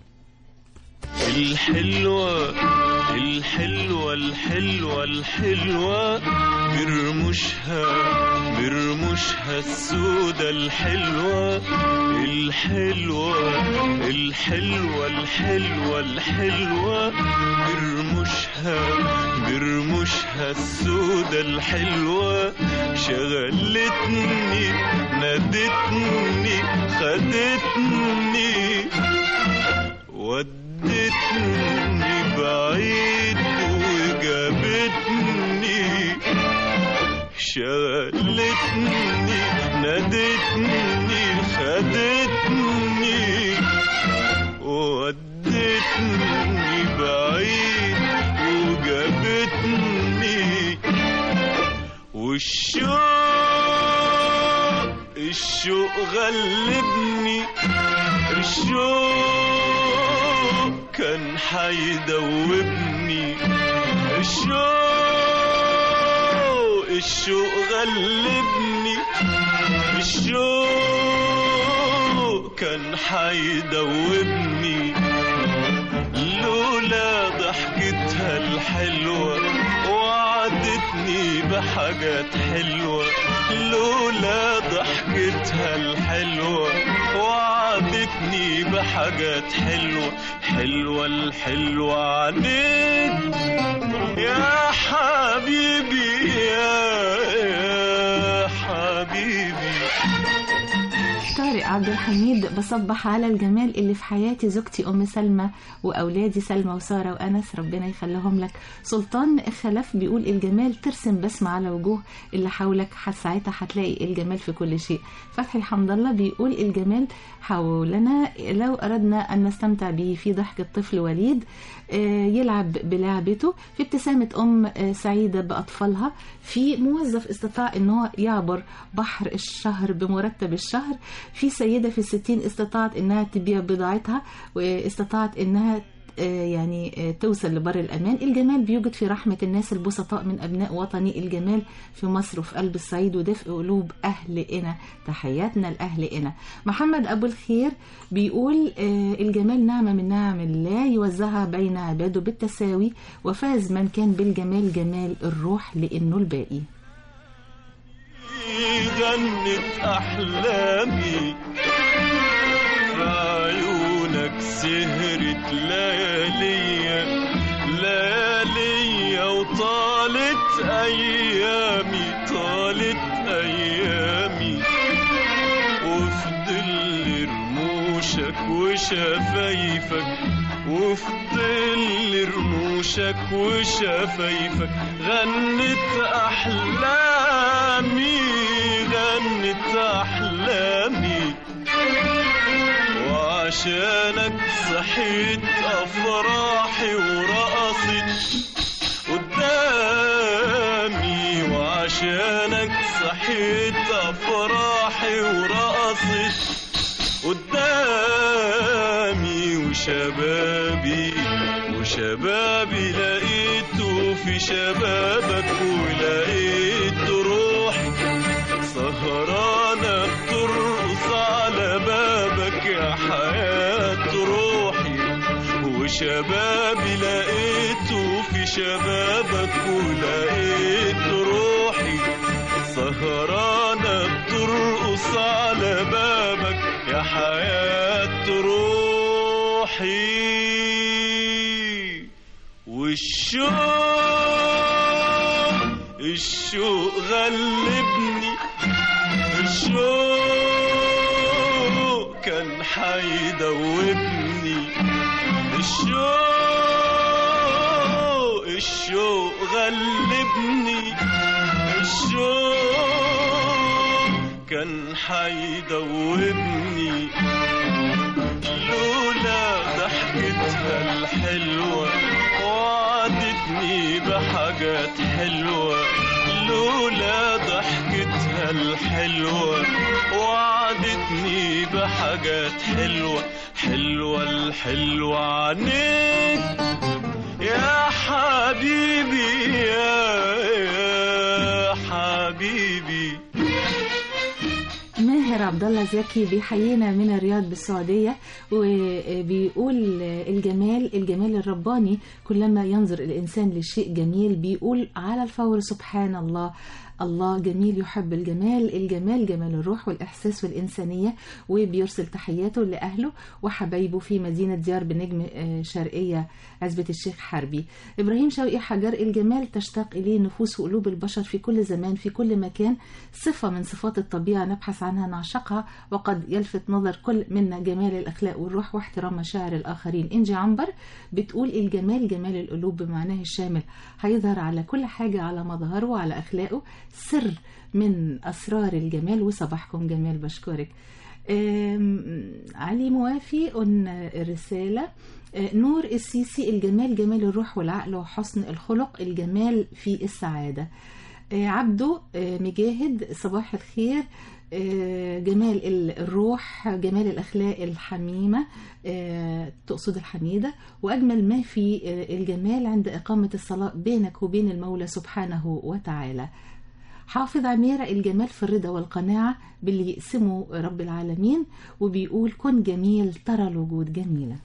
الحلوة الحلوة الحلوة الحلوة برمشها برمشها السودة الحلوة الحلوة الحلوة الحلوة الحلوة برمشها برمشها السودة الحلوة شغلتني نادتني خدتني ودتني بعيد وجابتني شغلتني نادتني خدتني ودتني بعيد وجابتني والشوق الشوق غلبني الشوق كان حيدوبني الشوق الشوق غلبني الشوق كان حيدوبني لولا ضحكتها الحلوة وعدتني بحاجات حلوة لولا ضحكتها الحلوة وعدتني بحاجات حلوة حلوة الحلوة عليك يا حبيبي يا, يا حبيبي طارق عبد الحميد بصبح على الجمال اللي في حياتي زوجتي ام سلمى واولادي سلمى وساره وانس ربنا يخليهم لك سلطان خلف بيقول الجمال ترسم بسمه على وجوه اللي حولك ساعتها هتلاقي الجمال في كل شيء فتحي حمد الله بيقول الجمال حولنا لو اردنا ان نستمتع به في ضحك الطفل وليد يلعب بلعبته في ابتسامة أم سعيدة بأطفالها في موظف استطاع أنه يعبر بحر الشهر بمرتب الشهر في سيدة في الستين استطاعت أنها تبيع بضاعتها واستطاعت أنها يعني توصل لبر الأمان الجمال بيوجد في رحمة الناس البسطاء من أبناء وطني الجمال في مصر وفي قلب الصعيد ودفء قلوب أهلنا تحياتنا لأهلنا محمد أبو الخير بيقول الجمال نعمة من نعم الله يوزعها بين عباده بالتساوي وفاز من كان بالجمال جمال الروح لأنه الباقي غنت أحلامي في عيونك سهرت لياليا لياليا وطالت أيامي طالت أيامي وفي ظل رموشك وشفايفك وفي ظل رموشك وشفايفك غنت أحلامي غنت أحلامي وعشانك صحيت أفراحي ورقصت قدامي وعشانك صحيت أفراحي ورقصت قدامي وشبابي وشبابي لقيته في شبابك ولقيت روحي سهرانة بترقص على بابك يا حياة روحي وشبابي لقيته في شبابك ولقيت روحي سهرانة بترقص على بابك يا حياة روحي روحي والشوق الشوق غلبني الشوق كان حيدوبني الشوق الشوق غلبني الشوق كان حيدوبني لولا ضحكتها الحلوة وعدتني بحاجات حلوة لولا ضحكتها الحلوة وعدتني بحاجات حلوة حلوة الحلوة عنيك يا حبيبي يا, يا حبيبي ماهر عبد الله زكي بيحيينا من الرياض بالسعوديه وبيقول الجمال الجمال الرباني كلما ينظر الانسان لشيء جميل بيقول على الفور سبحان الله الله جميل يحب الجمال الجمال جمال الروح والإحساس والإنسانية وبيرسل تحياته لأهله وحبايبه في مدينة ديار بنجم آه، شرقية عزبة الشيخ حربي إبراهيم شوقي حجر الجمال تشتاق إليه نفوس وقلوب البشر في كل زمان في كل مكان صفة من صفات الطبيعة نبحث عنها نعشقها وقد يلفت نظر كل منا جمال الأخلاق والروح واحترام مشاعر الآخرين إنجي عنبر بتقول الجمال جمال القلوب بمعناه الشامل هيظهر على كل حاجة على مظهره وعلى أخلاقه سر من أسرار الجمال وصباحكم جمال بشكرك أم، علي موافي قلنا الرسالة أه، نور السيسي الجمال جمال الروح والعقل وحسن الخلق الجمال في السعادة أه، عبده أه، مجاهد صباح الخير أه، جمال ال- الروح جمال الأخلاق الحميمة أه، تقصد الحميدة وأجمل ما في أه، الجمال عند إقامة الصلاة بينك وبين المولى سبحانه وتعالى حافظ عميرة الجمال في الرضا والقناعة باللي يقسمه رب العالمين وبيقول كن جميل ترى الوجود جميلة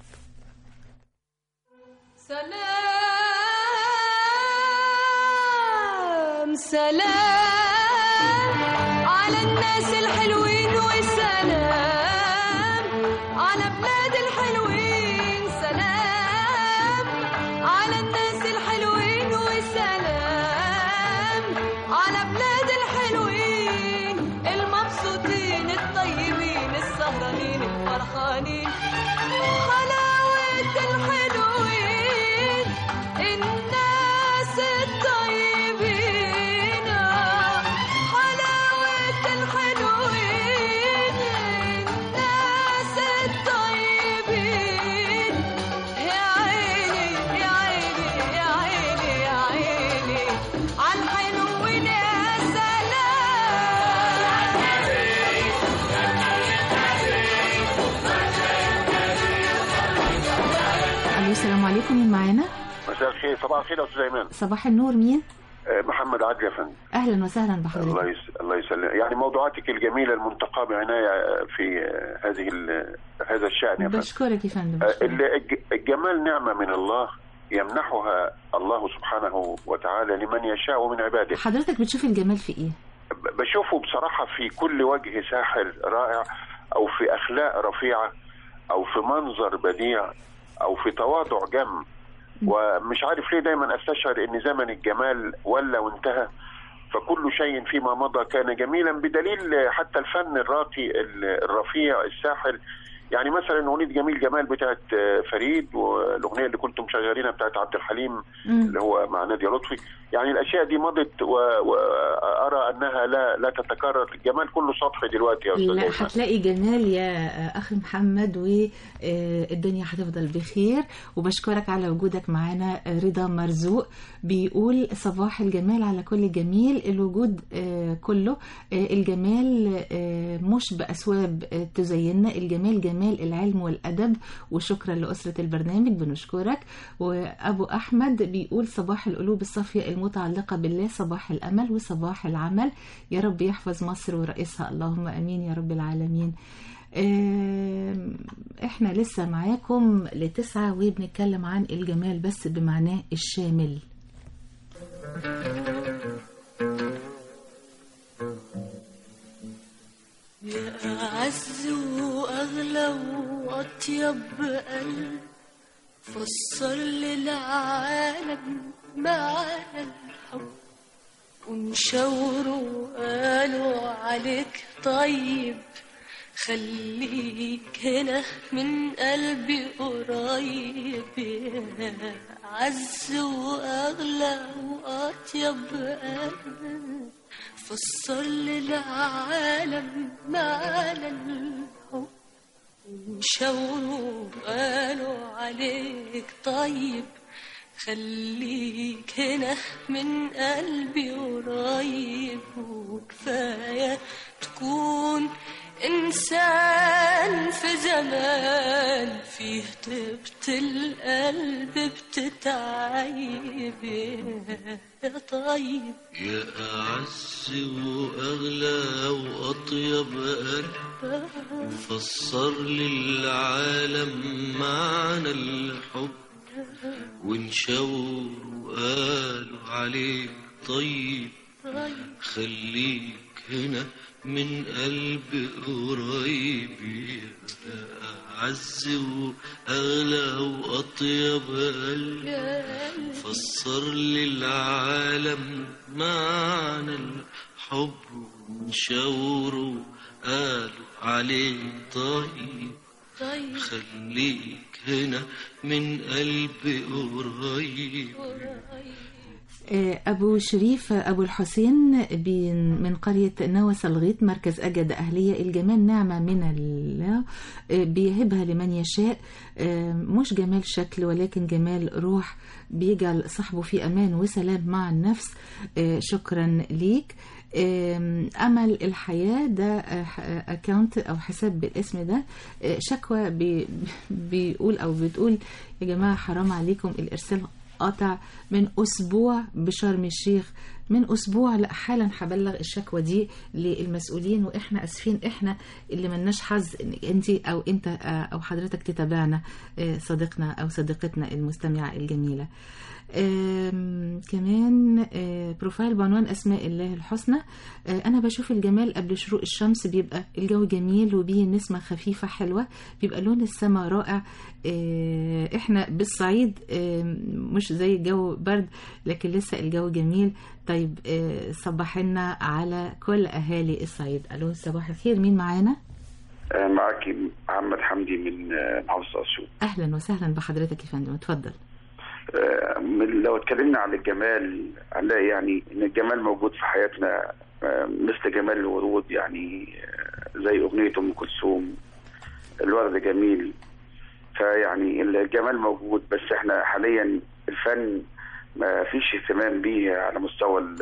سلام سلام على الناس الحلوين والسلام على بلاد الحلوين سلام على الناس الحلوين والسلام على بلاد الحلوين المبسوطين الطيبين السهرانين الفرحانين حلاوة الحلوين الناس الطيبين حلاوة الحلوين الناس الطيبين يا عيني يا عيني يا عيني يا عيني عالحلوين يا ألو السلام عليكم مين معانا مساء الخير صباح الخير يا استاذ ايمان صباح النور مين آه، محمد عدلي يا فندم أهلا وسهلا بحضرتك الله يس... الله يسلم يعني موضوعاتك الجميله المنتقاه بعنايه آه، في آه، هذه ال... هذا الشان يا فندم بشكرك يا فندم آه، ال- الج- الجمال نعمه من الله يمنحها الله سبحانه وتعالى لمن يشاء من عباده حضرتك بتشوف الجمال في إيه ب- بشوفه بصراحة في كل وجه ساحر رائع أو في أخلاق رفيعة أو في منظر بديع أو في تواضع جم ومش عارف ليه دايما أستشعر إن زمن الجمال ولا وانتهى فكل شيء فيما مضى كان جميلا بدليل حتى الفن الراقي ال- الرفيع الساحر يعني مثلا أغنية جميل جمال بتاعت آه، فريد والأغنية اللي كنتم مشغلينها بتاعت عبد الحليم اللي هو مع نادية لطفي يعني الأشياء دي مضت و- وأرى أنها لا لا تتكرر الجمال كله سطحي دلوقتي يا أستاذ لا أيمن. هتلاقي جمال يا أخي محمد والدنيا هتفضل بخير وبشكرك على وجودك معانا رضا مرزوق بيقول صباح الجمال على كل جميل الوجود آه، كله آه، الجمال آه، مش بأسواب آه، تزيننا الجمال جمال العلم والأدب وشكرا لأسرة البرنامج بنشكرك وأبو أحمد بيقول صباح القلوب الصافية المتعلقة بالله صباح الأمل وصباح العمل يا رب يحفظ مصر ورئيسها اللهم امين يا رب العالمين آم، احنا لسه معاكم لتسعة وبنتكلم عن الجمال بس بمعناه الشامل يا أعز وأغلى وأطيب قلب فسر للعالم معنى الحب ونشاوروا قالوا عليك طيب خليك هنا من قلبي قريب يا عز وأغلى وأطيب قلب فسر للعالم معنى الحب وشاوروا قالوا عليك طيب خليك هنا من قلبي قريب وكفاية تكون إنسان في زمان فيه طيبة القلب بتتعيب يا طيب يا أعز وأغلى وأطيب قلب فسر للعالم معنى الحب ونشاور وقالوا عليك طيب خليك هنا من قلب قريب يا أعز وأغلى وأطيب قلب فسر للعالم معنى الحب ونشاوروا قالوا عليه طيب طيب خليك هنا من قلب قريب آه، أبو شريف أبو الحسين بي- من قرية نوى الغيط مركز أجد أهلية الجمال نعمة من الله آه، بيهبها لمن يشاء آه، مش جمال شكل ولكن جمال روح بيجعل صاحبه في أمان وسلام مع النفس آه، شكرا ليك آم، أمل الحياة ده أكاونت أو حساب بالاسم ده آه، شكوى بي بيقول أو بتقول يا جماعة حرام عليكم الإرسال قطع من أسبوع بشرم الشيخ من أسبوع لا حالا هبلغ الشكوى دي للمسؤولين وإحنا أسفين إحنا اللي ملناش حظ إن أنت أو أنت آه، أو حضرتك تتابعنا آه، صديقنا أو صديقتنا المستمعة الجميلة آم، كمان آه، بروفايل بعنوان أسماء الله الحسنى آه، أنا بشوف الجمال قبل شروق الشمس بيبقى الجو جميل وبيه نسمة خفيفة حلوة بيبقى لون السماء رائع آه، إحنا بالصعيد آه، مش زي الجو برد لكن لسه الجو جميل طيب آه، صبح لنا على كل أهالي الصعيد ألو صباح الخير مين معانا؟ آه، معاكي محمد حمدي من آه، محافظة أسيوط أهلا وسهلا بحضرتك يا فندم اتفضل آه، من- لو اتكلمنا عن الجمال هنلاقي يعني ان الجمال موجود في حياتنا آه، مثل جمال الورود يعني آه، زي اغنية ام كلثوم الورد جميل فيعني الجمال موجود بس احنا حاليا الفن ما فيش اهتمام بيه على مستوى ال-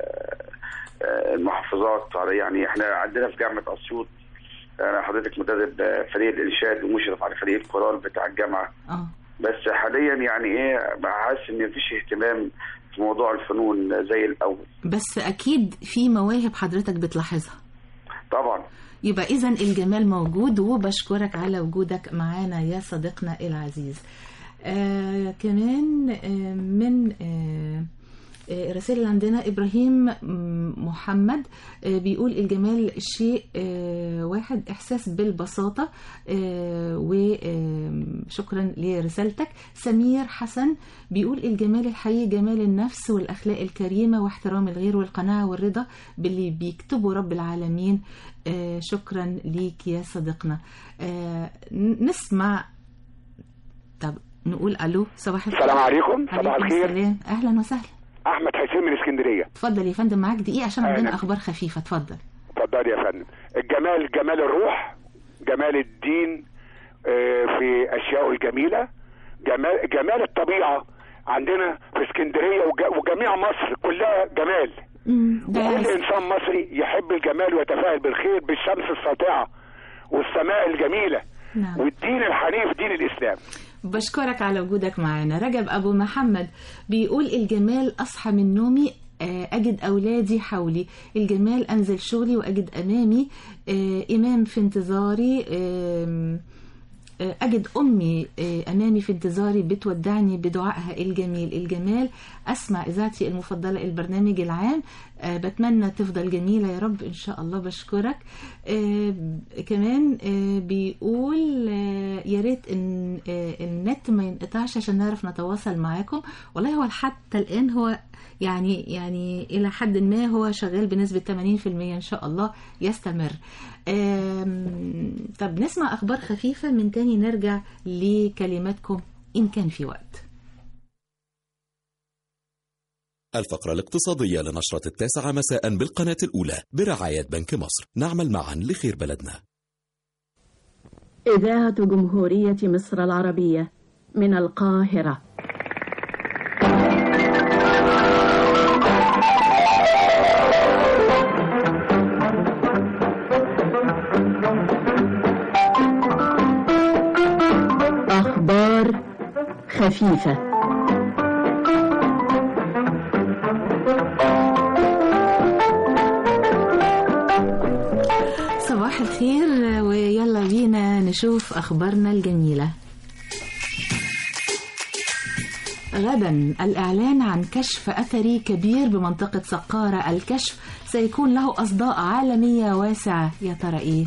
آه، المحافظات على يعني احنا عندنا في جامعة اسيوط انا حضرتك مدرب آه، فريق الانشاد ومشرف على فريق الكورال بتاع الجامعه اه بس حاليا يعني ايه حاسس ان مفيش اهتمام في موضوع الفنون زي الاول بس أكيد في مواهب حضرتك بتلاحظها طبعا يبقى إذا الجمال موجود وبشكرك على وجودك معانا يا صديقنا العزيز آه كمان آه من آه آه، الرسائل اللي عندنا إبراهيم م- محمد آه، بيقول الجمال شيء آه، واحد إحساس بالبساطة وشكرا لرسالتك سمير حسن بيقول الجمال الحقيقي جمال النفس والأخلاق الكريمة واحترام الغير والقناعة والرضا باللي بيكتبه رب العالمين آه، شكرا ليك يا صديقنا آه، ن- نسمع طب نقول ألو صباح الخير السلام عليكم، صباح عليكم الخير. السلام أهلا وسهلا احمد حسين من اسكندريه اتفضل يا فندم معاك دقيقة عشان أهلا. عندنا أخبار خفيفة اتفضل اتفضل يا فندم الجمال جمال الروح جمال الدين آه، في اشيائه الجميله جمال جمال الطبيعه عندنا في اسكندريه وج- وجميع مصر كلها جمال وكل انسان مصري يحب الجمال ويتفائل بالخير بالشمس الساطعه والسماء الجميله نعم. والدين الحنيف دين الاسلام بشكرك على وجودك معانا رجب أبو محمد بيقول الجمال أصحى من نومي آه، أجد أولادي حولي الجمال أنزل شغلي وأجد أمامي آه، إمام في انتظاري آم، آه، أجد أمي آه، أمامي في انتظاري بتودعني بدعائها الجميل الجمال أسمع إذاعتي المفضلة البرنامج العام آه، بتمنى تفضل جميلة يا رب إن شاء الله بشكرك آه، كمان آه، بيقول آه، يا ريت إن آه، النت ما ينقطعش عشان نعرف نتواصل معاكم والله هو حتى الآن هو يعني يعني إلى حد ما هو شغال بنسبة 80% إن شاء الله يستمر آم، طب نسمع أخبار خفيفة من تاني نرجع لكلماتكم إن كان في وقت الفقرة الاقتصادية لنشرة التاسعة مساء بالقناة الأولى برعاية بنك مصر نعمل معا لخير بلدنا إذاعة جمهورية مصر العربية من القاهرة أخبار خفيفة صباح الخير ويلا بينا نشوف أخبارنا الجميلة غدا الإعلان عن كشف أثري كبير بمنطقة سقارة الكشف سيكون له أصداء عالمية واسعة يا ترى إيه؟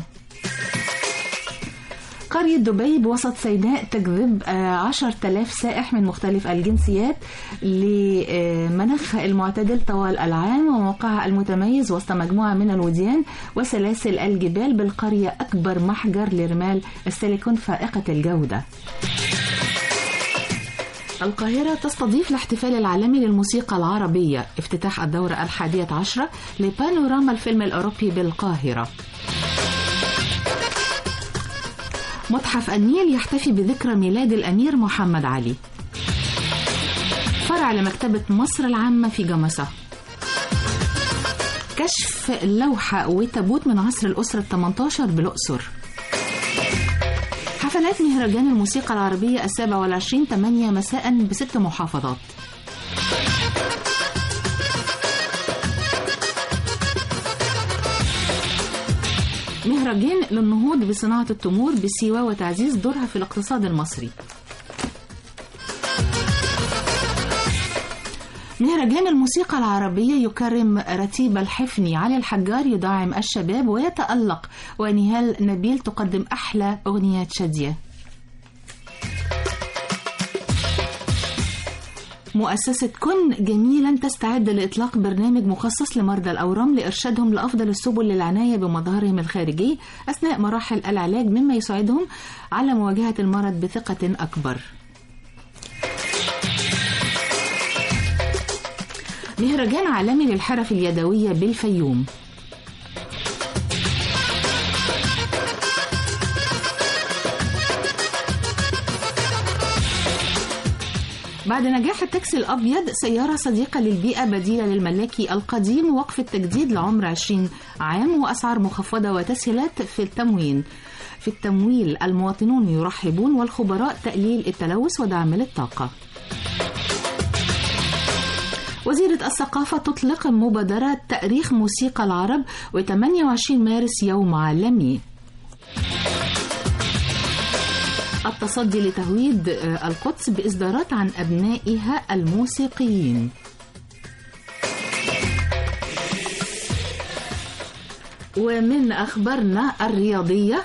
قرية دبي بوسط سيناء تجذب عشر تلاف سائح من مختلف الجنسيات لمناخها المعتدل طوال العام وموقعها المتميز وسط مجموعة من الوديان وسلاسل الجبال بالقرية أكبر محجر لرمال السيليكون فائقة الجودة القاهرة تستضيف الاحتفال العالمي للموسيقى العربية افتتاح الدورة الحادية عشرة لبانوراما الفيلم الأوروبي بالقاهرة متحف النيل يحتفي بذكرى ميلاد الأمير محمد علي فرع لمكتبة مصر العامة في جمصة كشف لوحة وتابوت من عصر الأسرة 18 بالأقصر حفلات مهرجان الموسيقى العربية السابع والعشرين 8 مساء بست محافظات مهرجان للنهوض بصناعة التمور بسيوة وتعزيز دورها في الاقتصاد المصري مهرجان الموسيقى العربية يكرم رتيب الحفني علي الحجار يدعم الشباب ويتألق ونهال نبيل تقدم أحلى أغنيات شادية مؤسسة كن جميلا تستعد لإطلاق برنامج مخصص لمرضى الأورام لإرشادهم لأفضل السبل للعناية بمظهرهم الخارجي أثناء مراحل العلاج مما يساعدهم على مواجهة المرض بثقة أكبر مهرجان عالمي للحرف اليدوية بالفيوم بعد نجاح التاكسي الأبيض سيارة صديقة للبيئة بديلة للملاكي القديم وقف التجديد لعمر 20 عام وأسعار مخفضة وتسهيلات في التموين في التمويل المواطنون يرحبون والخبراء تقليل التلوث ودعم للطاقة وزيرة الثقافة تطلق مبادرة تأريخ موسيقى العرب و28 مارس يوم عالمي التصدي لتهويد القدس بإصدارات عن أبنائها الموسيقيين ومن أخبارنا الرياضية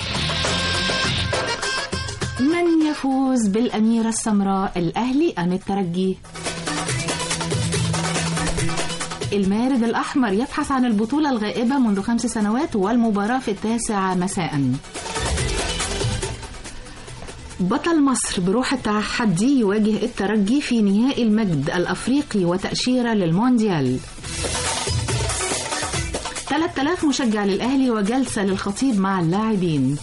من يفوز بالأميرة السمراء الأهلي أم الترجي؟ المارد الأحمر يبحث عن البطولة الغائبة منذ خمس سنوات والمباراة في التاسعة مساءً بطل مصر بروح التحدي يواجه الترجي في نهائي المجد الأفريقي وتأشيرة للمونديال 3000 مشجع للأهلي وجلسة للخطيب مع اللاعبين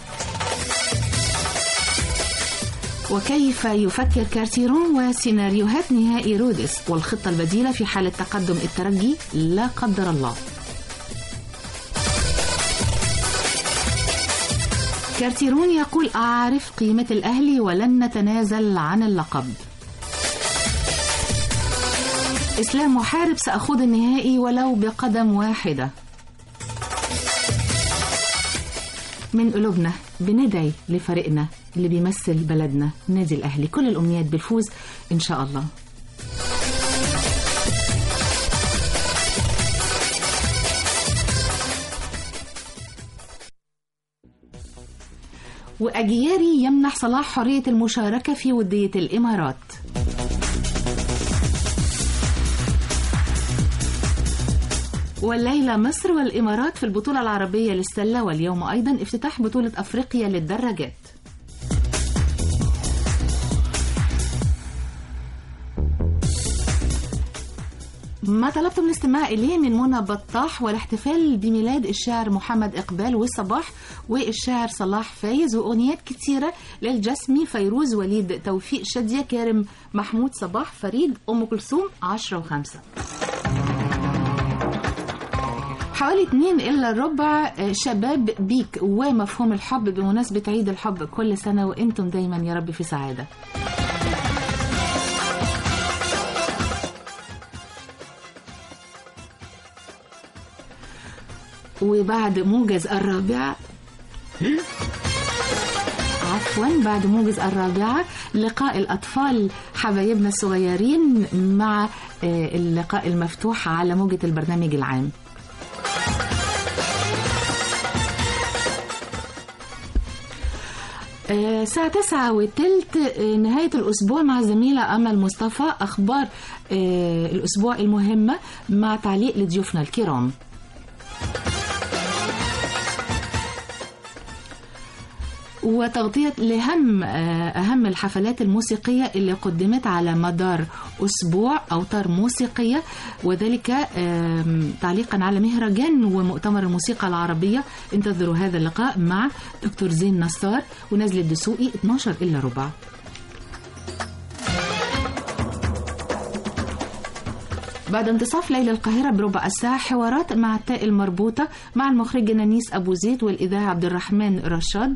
وكيف يفكر كارتيرون وسيناريوهات نهائي رودس والخطة البديلة في حالة تقدم الترجي لا قدر الله كارتيرون يقول أعرف قيمة الأهلي ولن نتنازل عن اللقب إسلام محارب سأخوض النهائي ولو بقدم واحدة من قلوبنا بندعي لفريقنا اللي بيمثل بلدنا النادي الأهلي كل الأمنيات بالفوز إن شاء الله وأجياري يمنح صلاح حرية المشاركة في ودية الإمارات والليلة مصر والإمارات في البطولة العربية للسلة واليوم أيضا افتتاح بطولة أفريقيا للدراجات ما طلبتم الاستماع إليه من منى بطاح والاحتفال بميلاد الشاعر محمد إقبال والصباح والشاعر صلاح فايز وأغنيات كثيرة للجسمي فيروز وليد توفيق شادية كارم محمود صباح فريد أم كلثوم عشرة وخمسة حوالي اتنين إلا ربع شباب بيك ومفهوم الحب بمناسبة عيد الحب كل سنة وانتم دايما يا رب في سعادة وبعد موجز الرابعة عفوا بعد موجز الرابعة لقاء الأطفال حبايبنا الصغيرين مع اللقاء المفتوح على موجة البرنامج العام الساعة تسعة وتلت نهاية الأسبوع مع الزميلة أمل مصطفى أخبار الأسبوع المهمة مع تعليق لضيوفنا الكرام وتغطية لهم أهم الحفلات الموسيقية اللي قدمت على مدار أسبوع أوتار موسيقية وذلك تعليقا على مهرجان ومؤتمر الموسيقى العربية انتظروا هذا اللقاء مع دكتور زين نصار ونزل الدسوقي 12 إلا ربع بعد انتصاف ليلة القاهرة بربع الساعة حوارات مع التاء المربوطة مع المخرجة نانيس أبو زيد والإذاعة عبد الرحمن رشاد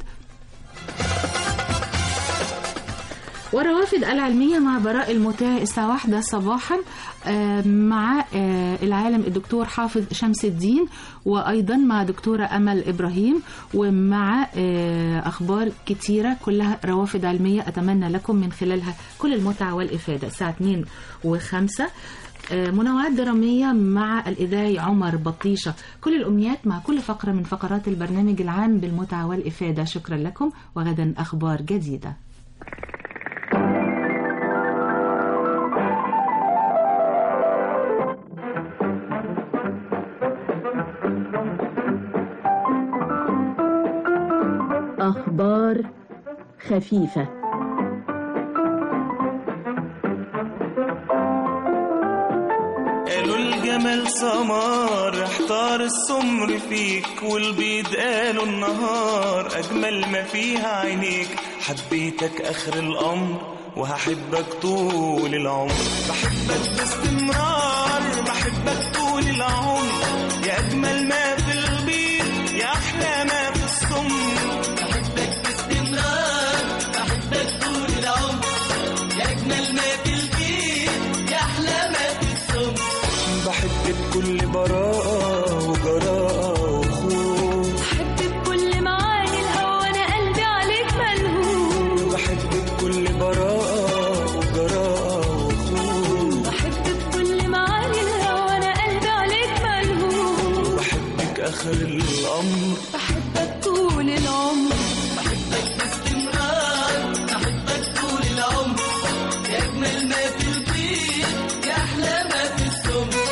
والروافد العلمية مع براء المتاع الساعة واحدة صباحا مع العالم الدكتور حافظ شمس الدين وأيضا مع دكتورة أمل إبراهيم ومع أخبار كتيرة كلها روافد علمية أتمنى لكم من خلالها كل المتعة والإفادة الساعة 2 و5 منوعات درامية مع الإذاعي عمر بطيشة كل الأمنيات مع كل فقرة من فقرات البرنامج العام بالمتعة والإفادة شكرا لكم وغدا أخبار جديدة أخبار خفيفة قالوا الجمال سمار احتار السمر فيك والبيض قالوا النهار أجمل ما فيها عينيك حبيتك آخر الأمر وهحبك طول العمر بحبك باستمرار بحبك طول العمر يا أجمل ما في البيض يا أحلى ما في السمر بحبك باستمرار بحبك طول العمر يا أجمل ما في البيض يا أحلى ما في السمر بحب بكل براءة وجراءة وخوف بحب بكل معاني الهوى انا قلبي عليك ملهوف بحب بكل براءة وجراءة وخوف بحب بكل معاني الهوى انا قلبي عليك ملهوف بحبك آخر الأمر بحبك طول العمر بحبك باستمرار بحبك طول العمر يا أجمل ما في البيت يا أحلى ما في السمر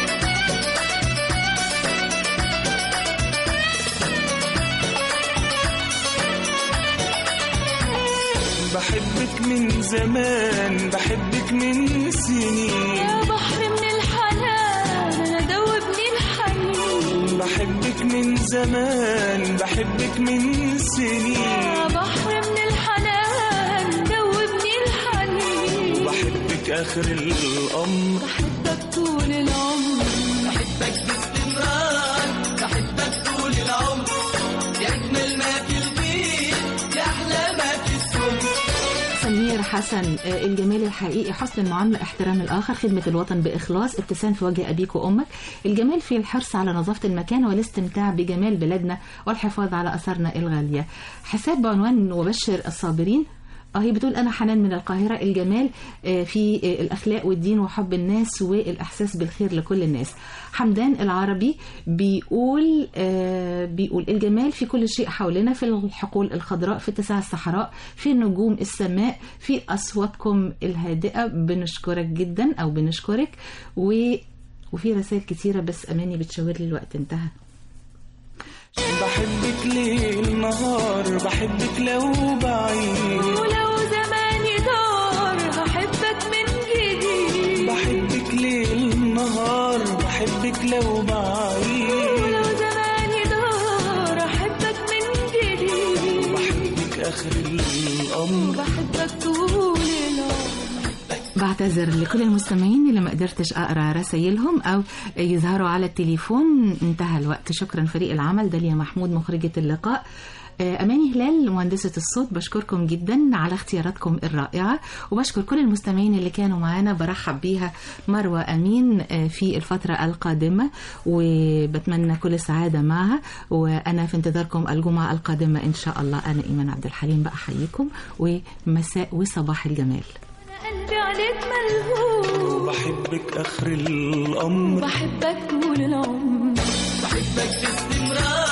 بحبك من زمان بحبك من سنين يا بحر من الحنان انا دوبني الحنين بحبك من زمان بحبك من سنين يا بحر من الحنان دوبني الحنين بحبك آخر الأمر بحبك طول العمر بحبك باستمرار بحبك طول العمر يا أجمل ما في البيت يا أحلى ما في السمر سمير حسن آه، الجمال الحقيقي حسن المعاملة احترام الآخر خدمة الوطن بإخلاص ابتسام في وجه أبيك وأمك الجمال في الحرص على نظافة المكان والاستمتاع بجمال بلادنا والحفاظ على أثارنا الغالية حساب بعنوان وبشر الصابرين اه هي بتقول انا حنان من القاهره الجمال آه، في آه، الاخلاق والدين وحب الناس والاحساس بالخير لكل الناس حمدان العربي بيقول آه، بيقول الجمال في كل شيء حولنا في الحقول الخضراء في اتساع الصحراء في نجوم السماء في اصواتكم الهادئه بنشكرك جدا او بنشكرك و وفي رسائل كتيره بس اماني بتشاور لي الوقت انتهى بحبك ليل نهار بحبك لو بعيد ولو زماني دار هحبك من جديد بحبك ليل نهار بحبك لو بعيد ولو زماني دار هحبك من جديد بحبك اخر الامر بحبك طول العمر بعتذر لكل المستمعين اللي ما قدرتش اقرا رسايلهم او يظهروا على التليفون انتهى الوقت شكرا فريق العمل داليا محمود مخرجة اللقاء آه، أماني هلال مهندسة الصوت بشكركم جدا على اختياراتكم الرائعة وبشكر كل المستمعين اللي كانوا معانا برحب بيها مروة أمين آه، في الفترة القادمة وبتمنى كل سعادة معها وأنا في انتظاركم الجمعة القادمة إن شاء الله أنا إيمان عبد الحليم بأحييكم ومساء وصباح الجمال قلبي عليك ملهوف بحبك اخر الامر بحبك طول العمر بحبك باستمرار